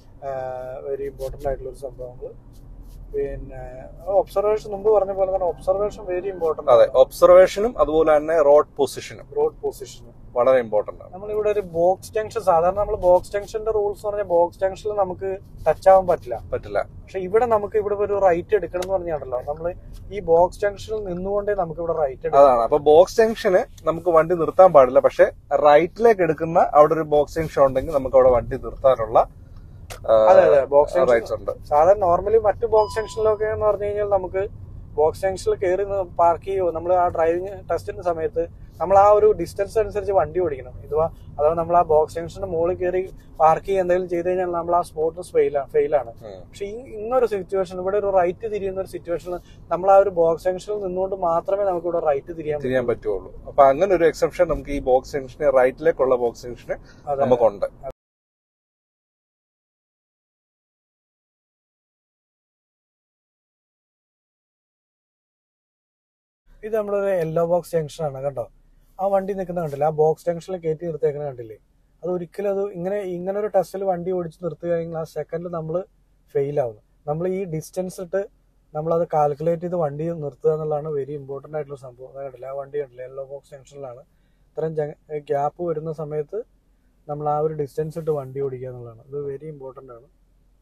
വെരി ഇമ്പോർട്ടന്റ് ആയിട്ടുള്ള ഒരു സംഭവങ്ങൾ പിന്നെ ഒബ്സർവേഷൻ മുമ്പ് പറഞ്ഞ പോലെ തന്നെ ഒബ്സർവേഷൻ വെരി ഇമ്പോർട്ടന്റ് അതെ ഒബ്സർവേഷനും അതുപോലെ തന്നെ റോഡ് പൊസിഷനും റോഡ് പൊസിഷനും വളരെ ഇമ്പോർട്ടന്റ് ആണ് നമ്മളിവിടെ ഒരു ബോക്സ് ജംഗ്ഷൻ സാധാരണ നമ്മൾ ബോക്സ് ജംഗ്ഷന്റെ റൂൾസ് പറഞ്ഞാൽ ബോക്സ് ജംഗ്ഷനിൽ നമുക്ക് ടച്ച് ആവാൻ പറ്റില്ല പറ്റില്ല പക്ഷെ ഇവിടെ നമുക്ക് ഇവിടെ ഒരു റൈറ്റ് എടുക്കണം എന്ന് പറഞ്ഞാണല്ലോ നമ്മൾ ഈ ബോക്സ് ജംഗ്ഷനിൽ നിന്നുകൊണ്ടേ നമുക്ക് ഇവിടെ റൈറ്റ് എടുക്കാം അതാണ് അപ്പൊ ബോക്സ് ജംഗ്ഷന് നമുക്ക് വണ്ടി നിർത്താൻ പാടില്ല പക്ഷെ റൈറ്റിലേക്ക് എടുക്കുന്ന അവിടെ ഒരു ബോക്സ് ജംഗ്ഷൻ ഉണ്ടെങ്കിൽ നമുക്ക് അവിടെ വണ്ടി നിർത്താനുള്ള അതെ അതെ ബോക്സ് ജംഗ്ഷൻ റൈറ്റ്സ് ഉണ്ട് സാധാരണ നോർമലി മറ്റു ബോക്സ് ജംഗ്ഷനിലൊക്കെ എന്ന് പറഞ്ഞു കഴിഞ്ഞാൽ നമുക്ക് ബോക്സ് ജംഗ്ഷനിൽ കയറി പാർക്ക് ചെയ്യുമോ നമ്മൾ ആ ഡ്രൈവിംഗ് ടെസ്റ്റിന്റെ സമയത്ത് നമ്മൾ ആ ഒരു ഡിസ്റ്റൻസ് അനുസരിച്ച് വണ്ടി ഓടിക്കണം ഇതുവാ അഥവാ നമ്മൾ ആ ബോക്സ് ജംഗ്ഷന്റെ മുകളിൽ കയറി പാർക്ക് ചെയ്യുക എന്തെങ്കിലും ചെയ്ത് കഴിഞ്ഞാൽ നമ്മൾ ആ സ്പോട്ടിൽ ഫെയിലാണ് ഫെയിലാണ് ഉം. പക്ഷെ ഈ ഇന്നൊരു സിറ്റുവേഷൻ ഇവിടെ ഒരു റൈറ്റ് തിരിയുന്ന ഒരു സിറ്റുവേഷനിൽ നമ്മൾ ആ ഒരു ബോക്സ് ജംഗ്ഷനിൽ നിന്നുകൊണ്ട് മാത്രമേ നമുക്ക് ഇവിടെ റൈറ്റ് തിരിയാൻ തിരിയാൻ പറ്റുള്ളൂ അപ്പൊ അങ്ങനെ ഒരു എക്സെപ്ഷൻ നമുക്ക് ഈ ബോക്സ് ജംഗ്ഷന് റൈറ്റിലേക്കുള്ള ബോക്സ് ജംഗ്ഷന് അതെ. നമുക്കുണ്ട് ഇത് നമ്മളൊരു യെല്ലോ ബോക്സ് ജംഗ്ഷൻ ആണ് കണ്ടോ ആ വണ്ടി നിൽക്കുന്ന കണ്ടില്ലേ ആ ബോക്സ് ജംഗ്ഷനിൽ കയറ്റി നിർത്തിയേക്കുന്ന കണ്ടില്ലേ അത് ഒരിക്കലും അത് ഇങ്ങനെ ഇങ്ങനെ ഒരു ടെസ്റ്റിൽ വണ്ടി ഓടിച്ച് നിർത്തി കഴിഞ്ഞാൽ ആ സെക്കൻഡിൽ നമ്മൾ ഫെയിൽ ആവുന്നു നമ്മൾ ഈ ഡിസ്റ്റൻസ് ഇട്ട് നമ്മളത് കാൽക്കുലേറ്റ് ചെയ്ത് വണ്ടി നിർത്തുക എന്നുള്ളതാണ് വെരി ഇമ്പോർട്ടന്റ് ആയിട്ടുള്ള സംഭവം അത് കണ്ടില്ല ആ വണ്ടി കണ്ടില്ല യെല്ലോ ബോക്സ് ജംഗ്ഷനിലാണ് ഇത്രയും ഗ്യാപ്പ് വരുന്ന സമയത്ത് നമ്മൾ ആ ഒരു ഡിസ്റ്റൻസ് ഇട്ട് വണ്ടി ഓടിക്കുക എന്നുള്ളതാണ് ഇത് വെരി ഇമ്പോർട്ടന്റ് ആണ്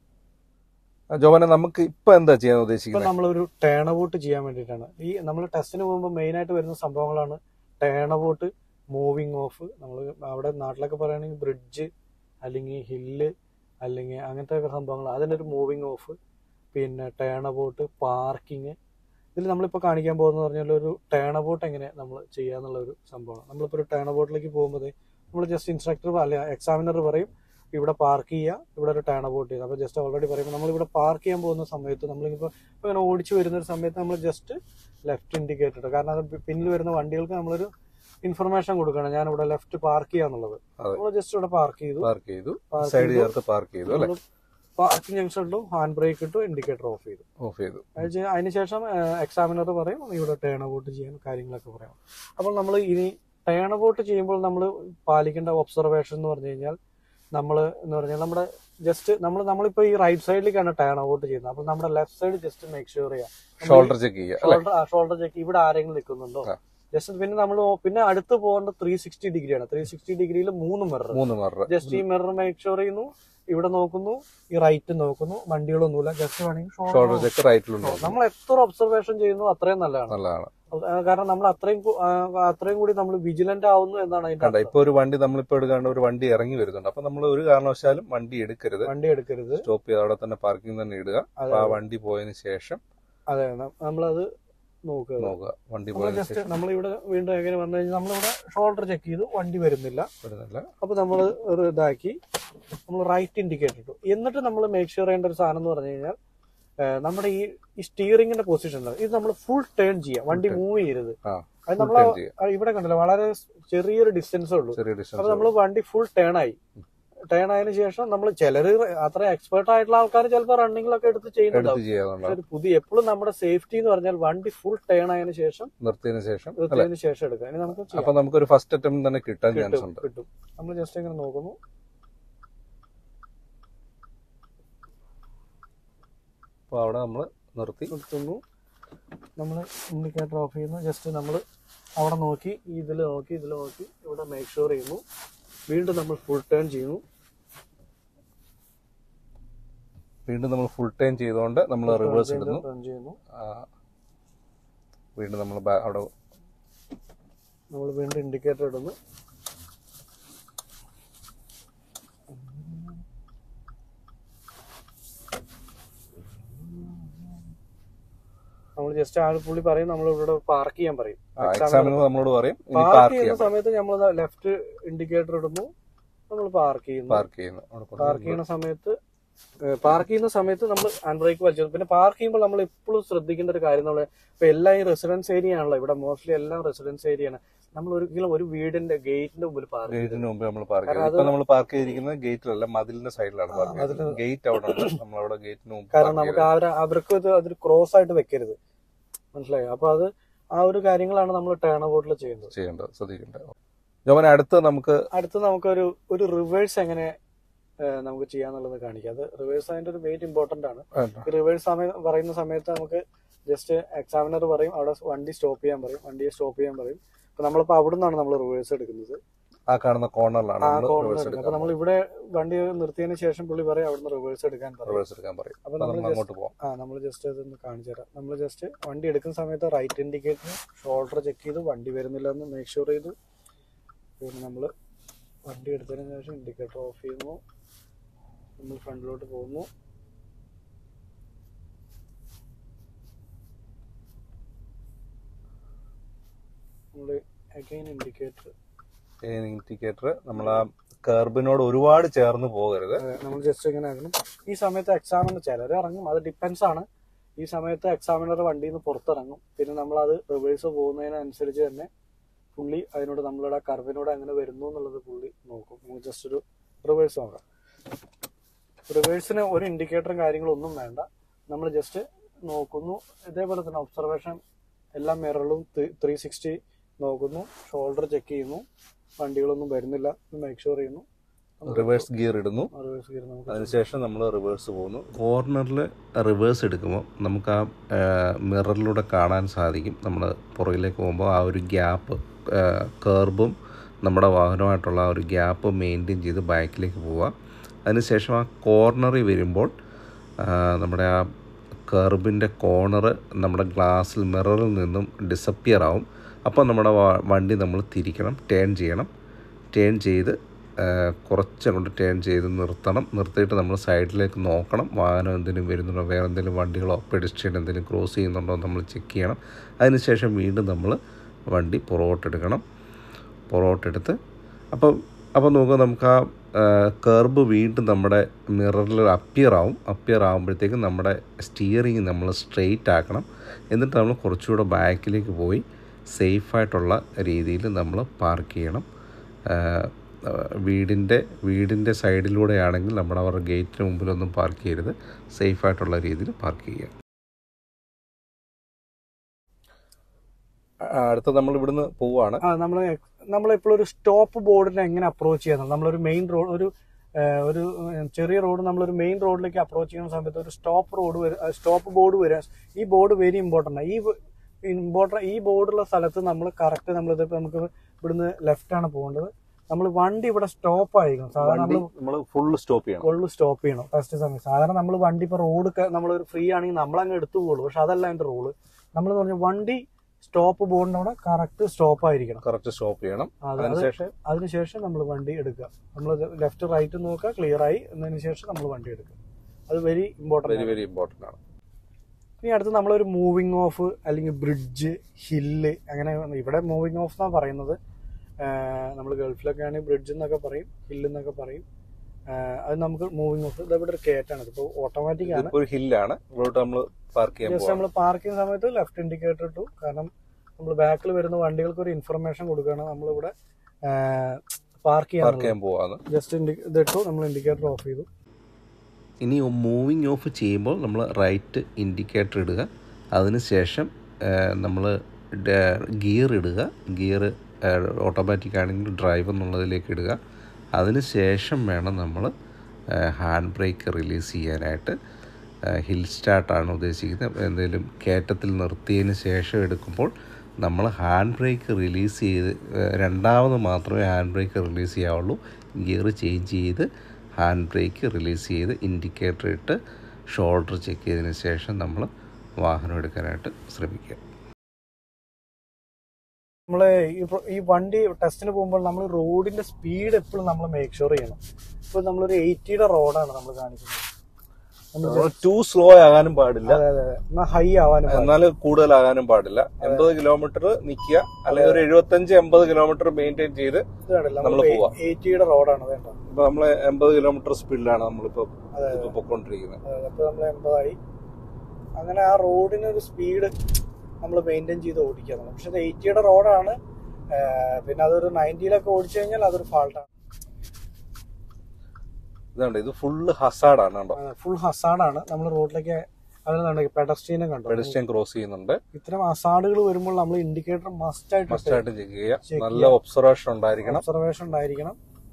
ജോമനെ നമുക്ക് ഇപ്പൊ എന്താ ചെയ്യാൻ ഇപ്പൊ ഉദ്ദേശിക്കുന്നത് നമ്മളൊരു ടേൺ ഔട്ട് ചെയ്യാൻ വേണ്ടിയിട്ടാണ് ഈ നമ്മൾ ടെസ്റ്റിന് പോകുമ്പോൾ മെയിൻ ആയിട്ട് വരുന്ന സംഭവങ്ങളാണ് ടേൺ ഔട്ട് മൂവിങ് ഓഫ് നമ്മൾ അവിടെ നാട്ടിലൊക്കെ പറയുകയാണെങ്കിൽ ബ്രിഡ്ജ് അല്ലെങ്കിൽ ഹില്ല് അല്ലെങ്കിൽ അങ്ങനത്തെ ഒക്കെ സംഭവങ്ങൾ അതിൻ്റെ ഒരു മൂവിങ് ഓഫ് പിന്നെ ടേൺ അബൌട്ട് പാർക്കിങ് ഇതിൽ നമ്മളിപ്പോൾ കാണിക്കാൻ പോകുന്നത് പറഞ്ഞാൽ ഒരു ടേൺ അബൌട്ട് എങ്ങനെ നമ്മൾ ചെയ്യാന്നുള്ള ഒരു സംഭവമാണ് നമ്മളിപ്പോൾ ഒരു ടേൺ അബൌട്ടിലേക്ക് പോകുമ്പോൾ നമ്മൾ ജസ്റ്റ് ഇൻസ്ട്രക്ടർ അല്ല എക്സാമിനർ പറയും ഇവിടെ പാർക്ക് ചെയ്യുക ഇവിടെ ഒരു ടേൺ അബൌട്ട് ചെയ്യുക അപ്പോൾ ജസ്റ്റ് ഓൾറെഡി പറയുമ്പോൾ നമ്മൾ ഇവിടെ പാർക്ക് ചെയ്യാൻ പോകുന്ന സമയത്ത് നമ്മളിപ്പോൾ ഇങ്ങനെ ഓടിച്ചു വരുന്ന ഒരു സമയത്ത് നമ്മൾ ജസ്റ്റ് ലെഫ്റ്റ് ഇൻഡിക്കേറ്റർ ഇടുക കാരണം അത് പിന്നിൽ വരുന്ന വണ്ടികൾക്ക് നമ്മളൊരു ഇൻഫർമേഷൻ കൊടുക്കണം ഞാൻ ഇവിടെ ലെഫ്റ്റ് പാർക്ക് ചെയ്യാന്നുള്ളത് അതെ. നമ്മൾ ജസ്റ്റ് ഇവിടെ പാർക്ക് ചെയ്തു പാർക്ക് ചെയ്തു Park സൈഡ് ചെയ്തു. ചേർത്ത് പാർക്ക് ചെയ്തു അല്ലെ പാർക്കിംഗ് ജംഗ്ഷൻ ഇട്ടു ഹാൻഡ് ബ്രേക്ക് ഇട്ടു ഇൻഡിക്കേറ്റർ ഓഫ് ചെയ്തു ഓഫ് ചെയ്തു അത് ചെയ്യ- അതിനുശേഷം എക്സാമിനർ പറയും ഇവിടെ ടേൺ അബൌട്ട് ചെയ്യാൻ കാര്യങ്ങളൊക്കെ പറയാം അപ്പോൾ നമ്മൾ ഇനി ടേൺ അബൌട്ട് ചെയ്യുമ്പോൾ നമ്മൾ പാലിക്കേണ്ട ഒബ്സർവേഷൻ എന്ന് പറഞ്ഞു കഴിഞ്ഞാൽ നമ്മൾ എന്ന് പറഞ്ഞാൽ നമ്മുടെ ജസ്റ്റ് നമ്മൾ നമ്മളിപ്പോൾ ഈ റൈറ്റ് സൈഡിലേക്കാണ് ടേൺ അബൌട്ട് ചെയ്യുന്നത് അപ്പോൾ നമ്മുടെ left side just make sure ചെയ്യാം ഷോൾഡർ ചെക്ക് ചെയ്യുക അല്ലെ ഷോൾഡർ ഷോൾഡർ ചെക്ക് ഇവിടെ ആരെങ്കിലും നിൽക്കുന്നുണ്ടോ ആ. ജസ്റ്റ് പിന്നെ നമ്മൾ പിന്നെ അടുത്ത് പോകേണ്ട ത്രീ സിക്സ്റ്റി ഡിഗ്രിയാണ് ത്രീ സിക്സ്റ്റി ഡിഗ്രിയിൽ മൂന്ന് മിറർ മൂന്ന് മറ ജസ്റ്റ് ഈ മിറർ മേക്ക് ഷുവർ ചെയ്യുന്നു ഇവിടെ നോക്കുന്നു ഈ റൈറ്റ് നോക്കുന്നു വണ്ടികളൊന്നുമില്ല ജസ്റ്റ് വേണമെങ്കിൽ ഷോൾഡർ ഷോൾഡർ ചെക്ക് റൈറ്റിലുണ്ടോ നമ്മൾ എത്ര ഒബ്സർവേഷൻ ചെയ്യുന്നു അത്രയും നല്ലതാണ് നല്ലതാണ് അത് ആ, കാരണം നമ്മൾ അത്രയും കു- ആ, അത്രയും കൂടി നമ്മൾ വിജിലന്റ് ആവുന്നു എന്നാണ് അതിന്റെ കണ്ട അർത്ഥം. ഇപ്പൊ ഒരു വണ്ടി നമ്മളിപ്പോ എടുക്കാണ്ട് ഒരു വണ്ടി ഇറങ്ങി വരുന്നുണ്ട് അപ്പൊ നമ്മൾ ഒരു കാരണവശാലും വണ്ടി എടുക്കരുത് വണ്ടി എടുക്കരുത് സ്റ്റോപ്പ് ചെയ്ത് അവിടെ തന്നെ പാർക്കിംഗ് തന്നെ ഇടുക അതെ അപ്പൊ ആ വണ്ടി പോയതിനു ശേഷം അതെ ന- നമ്മളത് നോക്കുക നോക്കുക വണ്ടി നമ്മൾ പോയതിനു ജസ്റ്റ് ശേഷം നമ്മൾ ഇവിടെ വീണ്ടും എങ്ങനെ വന്നു കഴിഞ്ഞാൽ നമ്മളിവിടെ ഷോൾഡർ ചെക്ക് ചെയ്തു വണ്ടി വരുന്നില്ല വരുന്നില്ല അപ്പൊ നമ്മൾ ഒരു ഇതാക്കി നമ്മൾ റൈറ്റ് ഇൻഡിക്കേറ്റർ ഇട്ടു എന്നിട്ട് നമ്മൾ മേക്ക് ഷുവർ ചെയ്യേണ്ട ഒരു സാധനം എന്ന് പറഞ്ഞു കഴിഞ്ഞാൽ ഏഹ്, നമ്മുടെ ഈ ഈ സ്റ്റിയറിംഗിന്റെ പൊസിഷൻ ഇത് നമ്മൾ ഫുൾ ടേൺ ചെയ്യാം വണ്ടി Full മൂവ് ചെയ്യരുത് ആ അത് full നമ്മൾ turn ചെയ്യാം. ഇവിടെ കണ്ടല്ലോ വളരെ ചെറിയൊരു ഡിസ്റ്റൻസേ ഉള്ളൂ ചെറിയ അപ്പൊ ഡിസ്റ്റൻസ് നമ്മൾ വണ്ടി ഫുൾ ടേൺ ആയി ടേൺ ആയതിനു ശേഷം നമ്മൾ ചിലര് അത്ര എക്സ്പേർട്ട് ആയിട്ടുള്ള ആൾക്കാർ ചിലപ്പോൾ റണ്ണിങ്ങിലൊക്കെ എടുത്ത് എടുത്ത് ചെയ്യുന്നുണ്ടാവും ചെയ്യാന്നുള്ളത് പക്ഷെ ഒരു പുതിയ എപ്പോഴും നമ്മുടെ സേഫ്റ്റി എന്ന് പറഞ്ഞാൽ വണ്ടി ഫുൾ ടേൺ ആയതിനു ശേഷം നിർത്തിയതിനു ശേഷം അല്ലെ നിർത്തിയതിനു ശേഷം എടുക്കാം ഇനി നമുക്ക് ചെയ്യാം അപ്പൊ നമുക്കൊരു ഫസ്റ്റ് അറ്റംപ്റ്റ് തന്നെ കിട്ടാൻ ചാൻസ് കിട്ടും ഉണ്ട് കിട്ടും നമ്മൾ ജസ്റ്റ് ഇങ്ങനെ നോക്കുന്നു അപ്പൊ അവിടെ നമ്മൾ നിർത്തി നിർത്തുന്നു നമ്മൾ ഇൻഡിക്കേറ്റർ ഓഫ് ചെയ്യുന്നു ജസ്റ്റ് നമ്മൾ അവിടെ നോക്കി ഇതിൽ നോക്കി ഇതിൽ നോക്കി ഇവിടെ മേക്ക് ഷുവർ ചെയ്യുന്നു വീണ്ടും നമ്മൾ ഫുൾ ടേൺ ചെയ്യുന്നു വീണ്ടും നമ്മൾ ഫുൾ ടൈം ചെയ്തുകൊണ്ട് നമ്മൾ റിവേഴ്സ് ഇടുന്നു ടേൺ ചെയ്യുന്നു ആ, വീണ്ടും നമ്മൾ അവിടെ നമ്മൾ വീണ്ടും ഇൻഡിക്കേറ്റർ ഇടുന്നു നമ്മൾ ജസ്റ്റ് ആ പുള്ളി പറയും നമ്മൾ ഇവിടെ പാർക്ക് ചെയ്യാൻ പറയും എക്സാമിനർ നമ്മളോട് പറയും ഇനി പാർക്ക് പാർക്ക് ചെയ്യുന്ന ചെയ്യാം സമയത്ത് നമ്മൾ ലെഫ്റ്റ് ഇൻഡിക്കേറ്റർ ഇടുന്നു നമ്മൾ പാർക്ക് ചെയ്യുന്നു പാർക്ക് ചെയ്യുന്നു അവിടെ കൊണ്ട് പാർക്ക് ചെയ്യുന്ന സമയത്ത് പാർക്ക് ചെയ്യുന്ന സമയത്ത് നമ്മൾ ഹാൻഡ് ബ്രേക്ക് വലിച്ചു പിന്നെ പാർക്ക് ചെയ്യുമ്പോൾ നമ്മൾ എപ്പോഴും ശ്രദ്ധിക്കേണ്ട ഒരു കാര്യം നമ്മൾ ഇപ്പൊ എല്ലാം ഈ റെസിഡൻസ് ഏരിയ ആണല്ലോ ഇവിടെ മോസ്റ്റ്ലി എല്ലാം റെസിഡൻസ് ഏരിയ ആണ് നമ്മൾ ഒരിക്കലും ഒരു വീടിന്റെ ഗേറ്റിന്റെ മുമ്പിൽ പാർക്ക് ഗേറ്റിന് മുമ്പ് നമ്മൾ പാർക്ക് കാരണം ചെയ്തു ഇപ്പൊ നമ്മൾ പാർക്ക് ചെയ്തിരിക്കുന്നത് ഗേറ്റിലല്ല മതിലിന്റെ സൈഡിലാണ് പാർക്ക് മതിലിന് ചെയ്തത് ഗേറ്റ് അവിടെ ഉണ്ട് നമ്മളവിടെ ഗേറ്റിന് മുമ്പ് കാരണം park നമുക്ക് അവര് അവർക്ക് ഇത് അതൊരു ക്രോസ് ആയിട്ട് വെക്കരുത് മനസ്സിലായോ അപ്പൊ അത് ആ ഒരു കാര്യങ്ങളാണ് നമ്മൾ ടേൺ അബൌട്ടിൽ ചെയ്യുന്നത് ചെയ്യേണ്ടത് ശ്രദ്ധിക്കേണ്ടത് ജോമൻ അടുത്ത് നമുക്ക് അടുത്ത് നമുക്കൊരു ഒരു റിവേഴ്സ് എങ്ങനെ ഏഹ്, നമുക്ക് ചെയ്യാന്നുള്ളത് കാണിക്കാം അത് റിവേഴ്സ് അതിന്റെ ഒരു വെയിറ്റ് ഇമ്പോർട്ടന്റ് ആണ് ഈ റിവേഴ്സ് സമയം പറയുന്ന സമയത്ത് നമുക്ക് ജസ്റ്റ് എക്സാമിനർ പറയും അവിടെ വണ്ടി സ്റ്റോപ്പ് ചെയ്യാൻ പറയും വണ്ടിയെ സ്റ്റോപ്പ് ചെയ്യാൻ പറയും അപ്പൊ നമ്മളിപ്പോ അവിടെ നിന്നാണ് നമ്മൾ റിവേഴ്സ് എടുക്കുന്നത് ആ കാണുന്ന കോർണറിലാണ് ആ നമ്മൾ കോർണർ റിവേഴ്സ് അപ്പൊ എടുക്കാൻ നമ്മൾ ഇവിടെ വണ്ടി നിർത്തിയതിന് ശേഷം പുള്ളി പറയും അവിടുന്ന് റിവേഴ്സ് എടുക്കാൻ പറയും റിവേഴ്സ് എടുക്കാൻ പറയും അപ്പൊ അപ്പൊ നമ്മൾ നമ്മൾ അങ്ങോട്ട് പോവാം ആ നമ്മൾ ജസ്റ്റ് അതൊന്ന് കാണിച്ചു തരാം നമ്മൾ ജസ്റ്റ് വണ്ടി എടുക്കുന്ന സമയത്ത് റൈറ്റ് ഇൻഡിക്കേറ്റർ ഷോൾഡർ ചെക്ക് ചെയ്തു വണ്ടി വരുന്നില്ല എന്ന് മേക്ക് ഷുവർ ചെയ്തു പിന്നെ നമ്മൾ വണ്ടി എടുത്തതിന് ശേഷം ഇൻഡിക്കേറ്റർ ഓഫ് ചെയ്യുന്നു നമ്മൾ ഫ്രണ്ടിലോട്ട് പോകുന്നു നമ്മൾ അഗൈൻ ഇൻഡിക്കേറ്റർ ഇൻഡിക്കേറ്റർ നമ്മൾ ആ കർബിനോട് ഒരുപാട് ചേർന്ന് പോകരുത് നമ്മൾ ജസ്റ്റ് ഇങ്ങനെ ആക്കണം ഈ സമയത്ത് എക്സാമിനർ ചിലർ ഇറങ്ങും അത് ഡിപ്പെൻസ് ആണ് ഈ സമയത്ത് എക്സാമിനർ വണ്ടിയിൽ നിന്ന് പുറത്തിറങ്ങും പിന്നെ നമ്മൾ അത് റിവേഴ്സ് പോകുന്നതിനനുസരിച്ച് തന്നെ പുള്ളി അതിനോട് നമ്മളുടെ കർവിനോട് എങ്ങനെ വരുന്നു എന്നുള്ളത് പുള്ളി നോക്കും നമുക്ക് ജസ്റ്റ് ഒരു റിവേഴ്സ് നോക്കാം റിവേഴ്സിന് ഒരു ഇൻഡിക്കേറ്ററും കാര്യങ്ങളും ഒന്നും വേണ്ട നമ്മൾ ജസ്റ്റ് നോക്കുന്നു ഇതേപോലെ തന്നെ ഒബ്സർവേഷൻ എല്ലാ മിററിലും ത്രീ സിക്സ്റ്റി നോക്കുന്നു ഷോൾഡർ ചെക്ക് ചെയ്യുന്നു വണ്ടികളൊന്നും വരുന്നില്ല മേക്ക് ഷുവർ ചെയ്യുന്നു റിവേഴ്സ് ഗിയർ ഇടുന്നു റിവേഴ്സ് ഗിയർ നമുക്ക് അതിനുശേഷം നമ്മൾ റിവേഴ്സ് പോകുന്നു കോർണറിൽ റിവേഴ്സ് എടുക്കുമ്പോൾ നമുക്ക് ആ മിററിലൂടെ കാണാൻ സാധിക്കും നമ്മൾ പുറകിലേക്ക് പോകുമ്പോൾ ആ ഒരു ഗ്യാപ്പ് കേർബും നമ്മുടെ വാഹനമായിട്ടുള്ള ആ ഒരു ഗ്യാപ്പ് മെയിൻറ്റെയിൻ ചെയ്ത് ബാക്കിലേക്ക് പോവുക അതിനുശേഷം ആ കോർണറിൽ വരുമ്പോൾ ആ, നമ്മുടെ ആ കർബിൻ്റെ കോർണർ നമ്മുടെ ഗ്ലാസ്സിൽ മിററിൽ നിന്നും ഡിസപ്പിയർ ആവും അപ്പോൾ നമ്മുടെ വ- വണ്ടി നമ്മൾ തിരിക്കണം ടേൺ ചെയ്യണം ടേൺ ചെയ്ത് ആ, കുറച്ചങ്ങോട്ട് ടേൺ ചെയ്ത് നിർത്തണം നിർത്തിയിട്ട് നമ്മൾ സൈഡിലേക്ക് നോക്കണം വാഹനം എന്തെങ്കിലും വരുന്നുണ്ടോ വേറെ എന്തെങ്കിലും വണ്ടികളോ പെഡിസ്ട്രിയൻ എന്തെങ്കിലും ക്രോസ് ചെയ്യുന്നുണ്ടോ എന്ന് നമ്മൾ ചെക്ക് ചെയ്യണം അതിനുശേഷം വീണ്ടും നമ്മൾ വണ്ടി പുറകോട്ടെടുക്കണം പുറകോട്ടെടുത്ത് അപ്പം അപ്പോൾ നോക്കുക നമുക്ക് ആ കർബ് വീണ്ടും നമ്മുടെ മിററിൽ അപ്പിയർ ആവും അപ്പിയർ ആകുമ്പോഴത്തേക്കും നമ്മുടെ സ്റ്റിയറിങ് നമ്മൾ സ്ട്രെയിറ്റ് ആക്കണം എന്നിട്ട് നമ്മൾ കുറച്ചുകൂടെ ബാക്കിലേക്ക് പോയി സേഫായിട്ടുള്ള രീതിയിൽ നമ്മൾ പാർക്ക് ചെയ്യണം ആ, ആ, വീടിൻ്റെ വീടിൻ്റെ സൈഡിലൂടെയാണെങ്കിൽ നമ്മൾ അവരുടെ ഗേറ്റിന് മുമ്പിലൊന്നും പാർക്ക് ചെയ്യരുത് സേഫായിട്ടുള്ള രീതിയിൽ പാർക്ക് ചെയ്യുക ആ, അടുത്ത നമ്മൾ ഇവിടുന്ന് പോവുകയാണ് ആ നമ്മൾ നമ്മളെപ്പോഴും ഒരു സ്റ്റോപ്പ് ബോർഡിനെ എങ്ങനെ അപ്രോച്ച് ചെയ്യുന്നത് നമ്മളൊരു മെയിൻ റോഡ് ഒരു ആ, ഒരു ഉം, ചെറിയ റോഡ് നമ്മളൊരു മെയിൻ റോഡിലേക്ക് അപ്രോച്ച് ചെയ്യുന്ന സമയത്ത് ഒരു സ്റ്റോപ്പ് റോഡ് വരും സ്റ്റോപ്പ് ബോർഡ് വരിക ഈ ബോർഡ് വെരി ഇമ്പോർട്ടൻ്റ് ഈ ഇമ്പോർട്ടൻ്റ് ഈ ബോർഡുള്ള സ്ഥലത്ത് നമ്മൾ കറക്റ്റ് നമ്മളിത് നമുക്ക് ഇവിടുന്ന് ലെഫ്റ്റ് ആണ് പോകേണ്ടത് നമ്മൾ വണ്ടി ഇവിടെ സ്റ്റോപ്പ് ആയിരിക്കും സാധാരണ വണ്ടി നമ്മൾ നമ്മൾ ഫുൾ സ്റ്റോപ്പ് ചെയ്യണം ഫുള്ള് സ്റ്റോപ്പ് ചെയ്യണം ഫസ്റ്റ് സമയം സാധാരണ നമ്മൾ വണ്ടി ഇപ്പോൾ റോഡ് നമ്മൾ ഫ്രീ ആണെങ്കിൽ നമ്മൾ അങ്ങ് എടുത്തു പോകുള്ളൂ പക്ഷെ അതല്ല അതിന്റെ റോള് നമ്മൾ പറഞ്ഞു വണ്ടി സ്റ്റോപ്പ് ബോർഡിന്റെ അവിടെ കറക്റ്റ് സ്റ്റോപ്പ് ആയിരിക്കണം കറക്റ്റ് സ്റ്റോപ്പ് ചെയ്യണം അത് അത് അതിനുശേഷം അതിനുശേഷം നമ്മൾ വണ്ടി എടുക്കുക നമ്മൾ ലെഫ്റ്റ് റൈറ്റ് നോക്കുക ക്ലിയർ ആയി എന്നതിന് ശേഷം നമ്മൾ വണ്ടി എടുക്കുക അത് very very important very important ആണ് ഇനി അടുത്ത് നമ്മളൊരു മൂവിങ് ഓഫ് അല്ലെങ്കിൽ ബ്രിഡ്ജ് ഹില്ല് അങ്ങനെ ഇവിടെ മൂവിങ് ഓഫ് എന്നാണ് പറയുന്നത് നമ്മൾ ഗൾഫിലൊക്കെ ആണെങ്കിൽ ബ്രിഡ്ജ് എന്നൊക്കെ പറയും ഹില്ല് എന്നൊക്കെ പറയും ആഹ് അത് നമുക്ക് മൂവിങ് ഓഫ് ഇത് ഇവിടെ ഒരു കയറ്റാണ് ഇതിപ്പോൾ ഓട്ടോമാറ്റിക് ആണ് ഇതിപ്പോ ഒരു ഹില്ലാണ് ഇവിടോട്ട് നമ്മൾ പാർക്ക് ചെയ്യാൻ ജസ്റ്റ് പോവാം നമ്മൾ പാർക്ക് ചെയ്യുന്ന സമയത്ത് ലെഫ്റ്റ് ഇൻഡിക്കേറ്റർ ഇട്ടു കാരണം നമ്മൾ ബാക്കിൽ വരുന്ന വണ്ടികൾക്ക് ഒരു ഇൻഫർമേഷൻ കൊടുക്കുകയാണ് നമ്മളിവിടെ പാർക്ക് പാർക്ക് ചെയ്യാൻ ചെയ്യാൻ പോവാന്ന് ജസ്റ്റ് ഇതിട്ടു നമ്മൾ ഇൻഡിക്കേറ്റർ ഓഫ് ചെയ്തു ഇനി മൂവിങ് ഓഫ് ചെയ്യുമ്പോൾ നമ്മൾ റൈറ്റ് ഇൻഡിക്കേറ്റർ ഇടുക അതിനുശേഷം നമ്മൾ ഗിയർ ഇടുക ഗിയർ ഓട്ടോമാറ്റിക് ആണെങ്കിൽ ഡ്രൈവ് എന്നുള്ളതിലേക്ക് ഇടുക അതിനുശേഷം വേണം നമ്മൾ ഹാൻഡ് ബ്രേക്ക് റിലീസ് ചെയ്യാനായിട്ട് ഹിൽ സ്റ്റാർട്ടാണ് ഉദ്ദേശിക്കുന്നത് എന്തെങ്കിലും കയറ്റത്തിൽ നിർത്തിയതിന് ശേഷം എടുക്കുമ്പോൾ നമ്മൾ ഹാൻഡ് ബ്രേക്ക് റിലീസ് ചെയ്ത് ഏഹ് രണ്ടാമത് മാത്രമേ ഹാൻഡ് ബ്രേക്ക് റിലീസ് ചെയ്യാവുള്ളൂ ഗിയർ ചേഞ്ച് ചെയ്ത് ഹാൻഡ് ബ്രേക്ക് റിലീസ് ചെയ്ത് ഇൻഡിക്കേറ്റർ ഇട്ട് ഷോൾഡർ ചെക്ക് ചെയ്തതിന് ശേഷം നമ്മൾ വാഹനം എടുക്കാനായിട്ട് ശ്രമിക്കുക നമ്മൾ ഈ പ്ര- ഈ വണ്ടി ടെസ്റ്റിന് പോകുമ്പോൾ നമ്മൾ റോഡിന്റെ സ്പീഡ് എപ്പോഴും നമ്മൾ മേക്ക് ഷുവർ ചെയ്യണം ഇപ്പോൾ നമ്മളൊരു എയ്റ്റിയുടെ റോഡാണ് നമ്മൾ കാണിക്കുന്നത് നമ്മൾ ടു സ്ലോ ആകാനും പാടില്ല അതെ അതെ അതെ എന്നാൽ ഹൈ ആവാനും പാടില്ല. എന്നാൽ കൂടുതലാകാനും പാടില്ല എൺപത് കിലോമീറ്റർ നിൽക്കുക അല്ലെങ്കിൽ ഒരു എഴുപത്തഞ്ച് എൺപത് കിലോമീറ്റർ മെയിൻറ്റെയിൻ ചെയ്ത് ഇത് കണ്ടില്ല നമ്മള് നമ്മൾ പോവാം. എയ്റ്റിയുടെ റോഡാണ് വേണ്ട ഇപ്പൊ നമ്മൾ എൺപത് കിലോമീറ്റർ സ്പീഡിലാണ് നമ്മളിപ്പോ അതെ ഇപ്പൊ പൊക്കോണ്ടിരിക്കുന്നത് അപ്പൊ നമ്മൾ എൺപതായി അങ്ങനെ ആ റോഡിന് ഒരു സ്പീഡ് നമ്മൾ മെയിൻറ്റെയിൻ ചെയ്ത് ഓടിക്കുക നമ്മൾ പക്ഷെ ഇത് എയ്റ്റിയുടെ റോഡാണ് പിന്നെ അതൊരു നയൻറ്റിയിലൊക്കെ ഓടിച്ചു കഴിഞ്ഞാൽ അതൊരു ഫാൾട്ടാണ് ഇതുണ്ട് ഇത് ഫുള്ള് ഹസാഡാണ് കേട്ടോ ഫുൾ ഹസാഡാണ് നമ്മൾ റോഡിലേക്ക് അതിനുണ്ട് പെഡസ്ട്രീനെ കണ്ടു പെഡസ്ട്രിയൻ ക്രോസ് ചെയ്യുന്നുണ്ട് ഇത്തരം ഹസാഡുകൾ വരുമ്പോൾ നമ്മൾ ഇൻഡിക്കേറ്റർ മസ്റ്റ് ആയിട്ട് മസ്റ്റായിട്ട് ചെക്ക് ചെയ്യുക Check നല്ല ഒബ്സർവേഷൻ ഉണ്ടായിരിക്കണം ഒബ്സർവേഷൻ ഉണ്ടായിരിക്കണം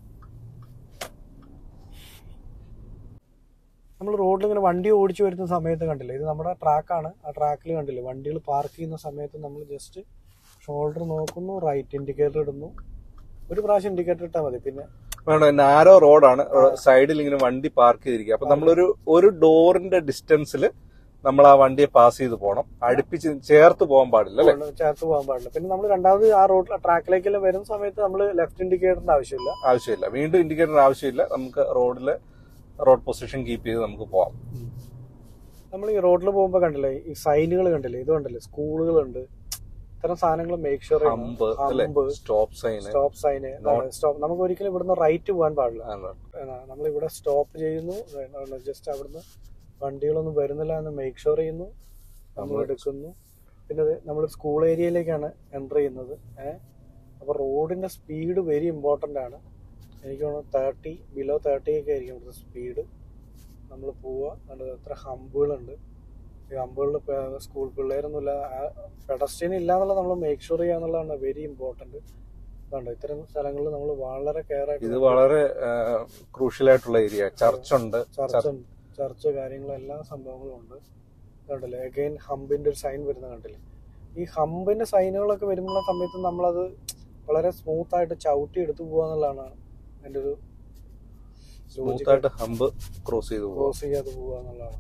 നമ്മൾ റോഡിൽ ഇങ്ങനെ വണ്ടി ഓടിച്ചു വരുന്ന സമയത്ത് കണ്ടില്ലേ ഇത് നമ്മുടെ ട്രാക്കാണ് ആ ട്രാക്കിൽ കണ്ടില്ലേ വണ്ടികൾ പാർക്ക് ചെയ്യുന്ന സമയത്ത് നമ്മൾ ജസ്റ്റ് ഷോൾഡർ നോക്കുന്നു റൈറ്റ് ഇൻഡിക്കേറ്റർ ഇടുന്നു ഒരു പ്രാവശ്യം ഇൻഡിക്കേറ്റർ ഇട്ടാൽ മതി പിന്നെ വേണം നാരോ റോഡാണ് സൈഡിൽ ഇങ്ങനെ വണ്ടി പാർക്ക് ചെയ്തിരിക്കുക അപ്പൊ നമ്മളൊരു ഒരു ഡോറിന്റെ ഡിസ്റ്റൻസിൽ നമ്മൾ ആ വണ്ടിയെ പാസ് ചെയ്ത് പോകണം അടുപ്പിച്ച് ചേർത്ത് പോകാൻ പാടില്ല അല്ലെ കൊണ്ട് ചേർത്ത് പോകാൻ പാടില്ല പിന്നെ നമ്മൾ രണ്ടാമത് ആ റോഡിൽ ട്രാക്കിലേക്കെല്ലാം വരുന്ന സമയത്ത് നമ്മൾ ലെഫ്റ്റ് ഇൻഡിക്കേറ്ററിന്റെ ആവശ്യമില്ല ആവശ്യമില്ല വീണ്ടും ഇൻഡിക്കേറ്റർ ആവശ്യമില്ല നമുക്ക് റോഡില് റോഡ് പൊസിഷൻ കീപ്പ് ചെയ്ത് നമുക്ക് പോവാം നമ്മൾ ഈ റോഡിൽ പോകുമ്പോൾ കണ്ടില്ലേ ഈ സൈനുകൾ കണ്ടില്ലേ ഇത് കണ്ടില്ലേ സ്കൂളുകളുണ്ട് ഇത്തരം സാധനങ്ങൾ മേക്ക് ഷുവർ ഹമ്പ് അല്ലെ hump stop sign stop sign stop നമുക്ക് ഒരിക്കലും ഇവിടുന്ന് റൈറ്റ് പോകാൻ പാടില്ല ആണ്. നമ്മൾ ഇവിടെ സ്റ്റോപ്പ് ചെയ്യുന്നു ജസ്റ്റ് അവിടുന്ന് വണ്ടികളൊന്നും വരുന്നില്ല എന്ന് മേക്ക് ഷുവർ ചെയ്യുന്നു നമ്മൾ എടുക്കുന്നു പിന്നെ നമ്മൾ സ്കൂൾ ഏരിയയിലേക്കാണ് എൻ്റർ ചെയ്യുന്നത് ഏഹ് അപ്പൊ റോഡിന്റെ സ്പീഡ് വെരി ഇമ്പോർട്ടന്റ് ആണ് എനിക്ക് തോന്നുന്നു തേർട്ടി ബിലോ തേർട്ടി ഒക്കെ ആയിരിക്കും ഇവിടുത്തെ സ്പീഡ് നമ്മൾ പോവുക കണ്ടത് എത്ര ഹമ്പുകളുണ്ട് ഈ ഹമ്പുകളിൽ സ്കൂൾ പിള്ളേരൊന്നുമില്ല പെഡസ്ട്രിയൻ ഇല്ല എന്നുള്ളത് നമ്മൾ മേക്ക് ഷുവർ ചെയ്യുക എന്നുള്ളതാണ് വെരി ഇമ്പോർട്ടന്റ് അതുകൊണ്ട് ഇത്തരം സ്ഥലങ്ങളിൽ നമ്മൾ വളരെ കെയർ ഇത് ആയിട്ട് വളരെ ക്രൂഷ്യൽ ആയിട്ടുള്ള ഏരിയ ചർച്ച് ഉണ്ട് ചർച്ച ചർച്ച് കാര്യങ്ങളും എല്ലാ സംഭവങ്ങളും ഉണ്ട് കണ്ടില്ലേ അഗൈൻ ഹമ്പിന്റെ ഒരു സൈൻ വരുന്ന കണ്ടില്ലേ ഈ ഹമ്പിന്റെ സൈനുകളൊക്കെ വരുന്ന സമയത്ത് നമ്മളത് വളരെ സ്മൂത്ത് ആയിട്ട് ചവിട്ടി എടുത്തു പോവാന്നുള്ളതാണ് എൻ്റെ ഒരു സ്മൂത്ത് ആയിട്ട് ഹമ്പ് ക്രോസ് ചെയ്ത് പോകും ക്രോസ് ചെയ്യാതെ പോവുക എന്നുള്ളതാണ്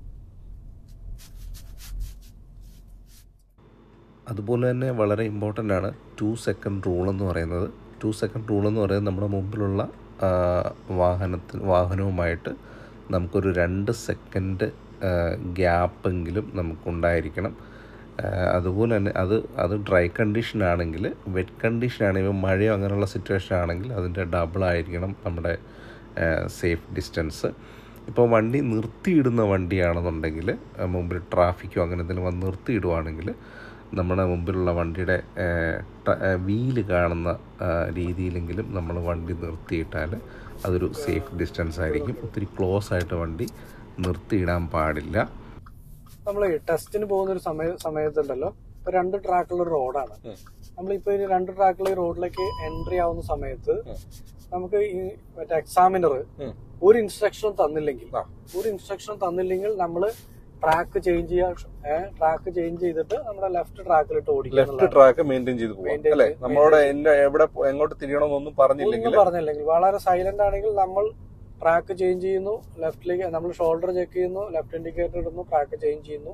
അതുപോലെ തന്നെ വളരെ ഇമ്പോർട്ടൻ്റ് ആണ് ടു സെക്കൻഡ് റൂൾ എന്ന് പറയുന്നത് ടു സെക്കൻഡ് റൂൾ എന്ന് പറയുന്നത് നമ്മുടെ മുമ്പിലുള്ള ആ, വാഹനത്തിന് വാഹനവുമായിട്ട് നമുക്കൊരു രണ്ട് സെക്കൻഡ് ഗ്യാപ്പെങ്കിലും നമുക്കുണ്ടായിരിക്കണം ആ, അതുപോലെ തന്നെ അത് അത് ഡ്രൈ കണ്ടീഷൻ ആണെങ്കിൽ വെറ്റ് കണ്ടീഷൻ ആണെങ്കിൽ മഴയോ അങ്ങനെയുള്ള സിറ്റുവേഷൻ ആണെങ്കിൽ അതിൻ്റെ ഡബിൾ ആയിരിക്കണം നമ്മുടെ സേഫ് ഡിസ്റ്റൻസ് ഇപ്പോൾ വണ്ടി നിർത്തിയിടുന്ന വണ്ടിയാണെന്നുണ്ടെങ്കിൽ ആ, മുമ്പിൽ ട്രാഫിക്കോ അങ്ങനെ എന്തെങ്കിലും വന്ന് നിർത്തിയിടുവാണെങ്കിൽ നമ്മുടെ മുമ്പിലുള്ള വണ്ടിയുടെ വീല് കാണുന്ന ആ, രീതിയിലെങ്കിലും നമ്മൾ വണ്ടി നിർത്തിയിട്ടാൽ അതൊരു സേഫ് ഡിസ്റ്റൻസ് ആയിരിക്കും ഒത്തിരി ക്ലോസ് ആയിട്ട് വണ്ടി നിർത്തിയിടാൻ പാടില്ല നമ്മൾ ടെസ്റ്റിന് പോകുന്ന ഒരു സമയ സമയത്തുണ്ടല്ലോ ഇപ്പൊ രണ്ട് ട്രാക്കുള്ള ഒരു റോഡാണ് നമ്മളിപ്പോ ഈ രണ്ട് ട്രാക്കുള്ള ഈ റോഡിലേക്ക് എൻട്രി ആവുന്ന സമയത്ത് നമുക്ക് ഈ മറ്റേ എക്സാമിനർ ഒരു ഇൻസ്ട്രക്ഷനും തന്നില്ലെങ്കിൽ ആ. ഒരു ഇൻസ്ട്രക്ഷനും തന്നില്ലെങ്കിൽ നമ്മൾ ട്രാക്ക് ചേഞ്ച് ചെയ്യാ ട്രാക്ക് ചേഞ്ച് ചെയ്തിട്ട് നമ്മുടെ ലെഫ്റ്റ് ട്രാക്കിലിട്ട് ഓടിക്കുക ലെഫ്റ്റ് എന്നുള്ളതാണ്. ട്രാക്ക് മെയിൻറ്റെയിൻ ചെയ്ത് പോകാം Maintain അല്ലേ ചെയ്ത് നമ്മളോട് എന്റെ എവിടെ പോ- എങ്ങോട്ട് തിരിയണമെന്നൊന്നും പറഞ്ഞില്ലെങ്കിൽ ഒന്നും പറഞ്ഞില്ലെങ്കിൽ വളരെ സൈലന്റ് ആണെങ്കിൽ നമ്മൾ ട്രാക്ക് ചേഞ്ച് ചെയ്യുന്നു ലെഫ്റ്റിലേക്ക് നമ്മൾ ഷോൾഡർ ചെക്ക് ചെയ്യുന്നു ലെഫ്റ്റ് ഇൻഡിക്കേറ്റർ ഇടുന്നു ട്രാക്ക് ചേഞ്ച് ചെയ്യുന്നു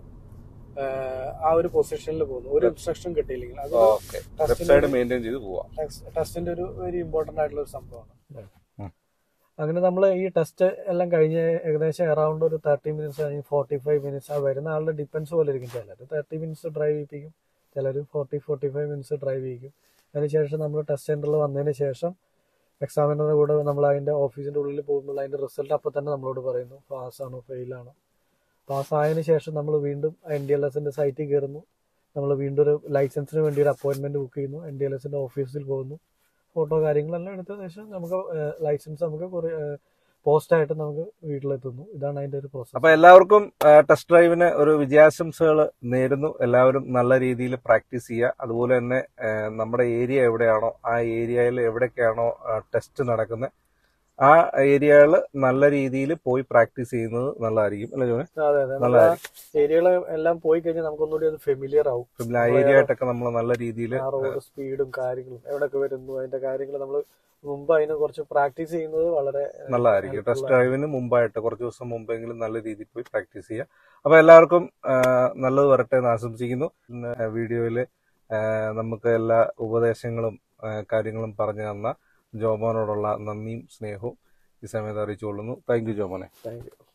ഏഹ് ആ ഒരു പൊസിഷനിൽ പോകുന്നു ഒരു ഇൻസ്ട്രക്ഷൻ കിട്ടിയില്ലെങ്കിൽ അത് ഓക്കെ ലെഫ്റ്റ് സൈഡ് മെയിൻറ്റെയിൻ ചെയ്ത് പോവാം ടെസ്റ്റിന്റെ ഒരു വെരി ഇമ്പോർട്ടന്റ് ആയിട്ടുള്ള ഒരു സംഭവമാണ് ഉം. അങ്ങനെ നമ്മൾ ഈ ടെസ്റ്റ് എല്ലാം കഴിഞ്ഞ് ഏകദേശം അറൌണ്ട് ഒരു തേർട്ടി മിനിറ്റ്സ് അല്ലെങ്കിൽ ഫോർട്ടി ഫൈവ് മിനിറ്റ്സ് ആ വരുന്ന ആളുടെ ഡിപ്പെൻസ് പോലെ ഇരിക്കും ചിലർ തേർട്ടി മിനിറ്റ്സ് ഡ്രൈവ് ചെയ്യിപ്പിക്കും ചിലർ forty forty five minutes drive ചെയ്യിക്കും അതിനുശേഷം നമ്മൾ ടെസ്റ്റ് സെന്ററിൽ വന്നതിന് ശേഷം എക്സാമിനറുടെ കൂടെ നമ്മൾ അതിന്റെ ഓഫീസിന്റെ ഉള്ളിൽ പോകുമ്പോൾ അതിന്റെ റിസൾട്ട് അപ്പോൾ തന്നെ നമ്മളോട് പറയുന്നു പാസ് ആണോ ഫെയിൽ ആണോ പാസ് ആയതിനു ശേഷം നമ്മൾ വീണ്ടും എൻ ഡി എൽ എസിന്റെ സൈറ്റിൽ കയറുന്നു നമ്മൾ വീണ്ടും ഒരു ലൈസൻസിന് വേണ്ടി ഒരു അപ്പോയിന്റ്മെന്റ് ബുക്ക് ചെയ്യുന്നു എൻ ഡി എൽ എസിന്റെ ഓഫീസിൽ പോകുന്നു ഫോട്ടോ കാര്യങ്ങളെല്ലാം എടുത്ത ശേഷം നമുക്ക് ലൈസൻസ് നമുക്ക് പോസ്റ്റ് ആയിട്ട് നമുക്ക് വീട്ടിലെത്തുന്നു ഇതാണ് അതിന്റെ ഒരു പ്രോസസ് അപ്പൊ എല്ലാവർക്കും ടെസ്റ്റ് ഡ്രൈവിന് ഒരു വിജയാശംസകൾ നേരുന്നു എല്ലാവരും നല്ല രീതിയിൽ പ്രാക്ടീസ് ചെയ്യുക അതുപോലെ തന്നെ ആ, നമ്മുടെ ഏരിയ എവിടെയാണോ ആ ഏരിയയിൽ എവിടെയൊക്കെയാണോ ടെസ്റ്റ് നടക്കുന്നത് ആ ഏരിയകൾ നല്ല രീതിയിൽ പോയി പ്രാക്ടീസ് ചെയ്യുന്നത് നല്ലതായിരിക്കും അല്ലേ ജോനെ അതെ അതെ നമ്മൾ നല്ലതായിരിക്കും ഏരിയകൾ എല്ലാം പോയി കഴിഞ്ഞാൽ നമുക്കൊന്നുകൂടി അത് ഫെമിലിയർ ആവും പിന്നെ ആ ഏരിയ ആയിട്ടൊക്കെ നമ്മൾ നല്ല രീതിയിൽ ആ റോഡ് സ്പീഡും കാര്യങ്ങളും എവിടെയൊക്കെ വരുന്നു അതിന്റെ കാര്യങ്ങൾ നമ്മൾ മുമ്പ് അതിനെ കുറച്ച് പ്രാക്ടീസ് ചെയ്യുന്നത് വളരെ നല്ലതായിരിക്കും ടെസ്റ്റ് ഡ്രൈവിന് മുമ്പായിട്ട് കുറച്ച് ദിവസം മുമ്പെങ്കിലും നല്ല രീതിയിൽ പോയി പ്രാക്ടീസ് ചെയ്യുക അപ്പൊ എല്ലാവർക്കും ആ, നല്ലത് വരട്ടെ എന്ന് ആശംസിക്കുന്നു ഇന്ന് വീഡിയോയിൽ നമുക്ക് എല്ലാ ഉപദേശങ്ങളും ആ, കാര്യങ്ങളും പറഞ്ഞു തന്ന ജോമോനോടുള്ള നന്ദിയും സ്നേഹവും ഈ സമയത്ത് അറിയിച്ചുകൊള്ളുന്നു താങ്ക് യു ജോമോനെ താങ്ക് യു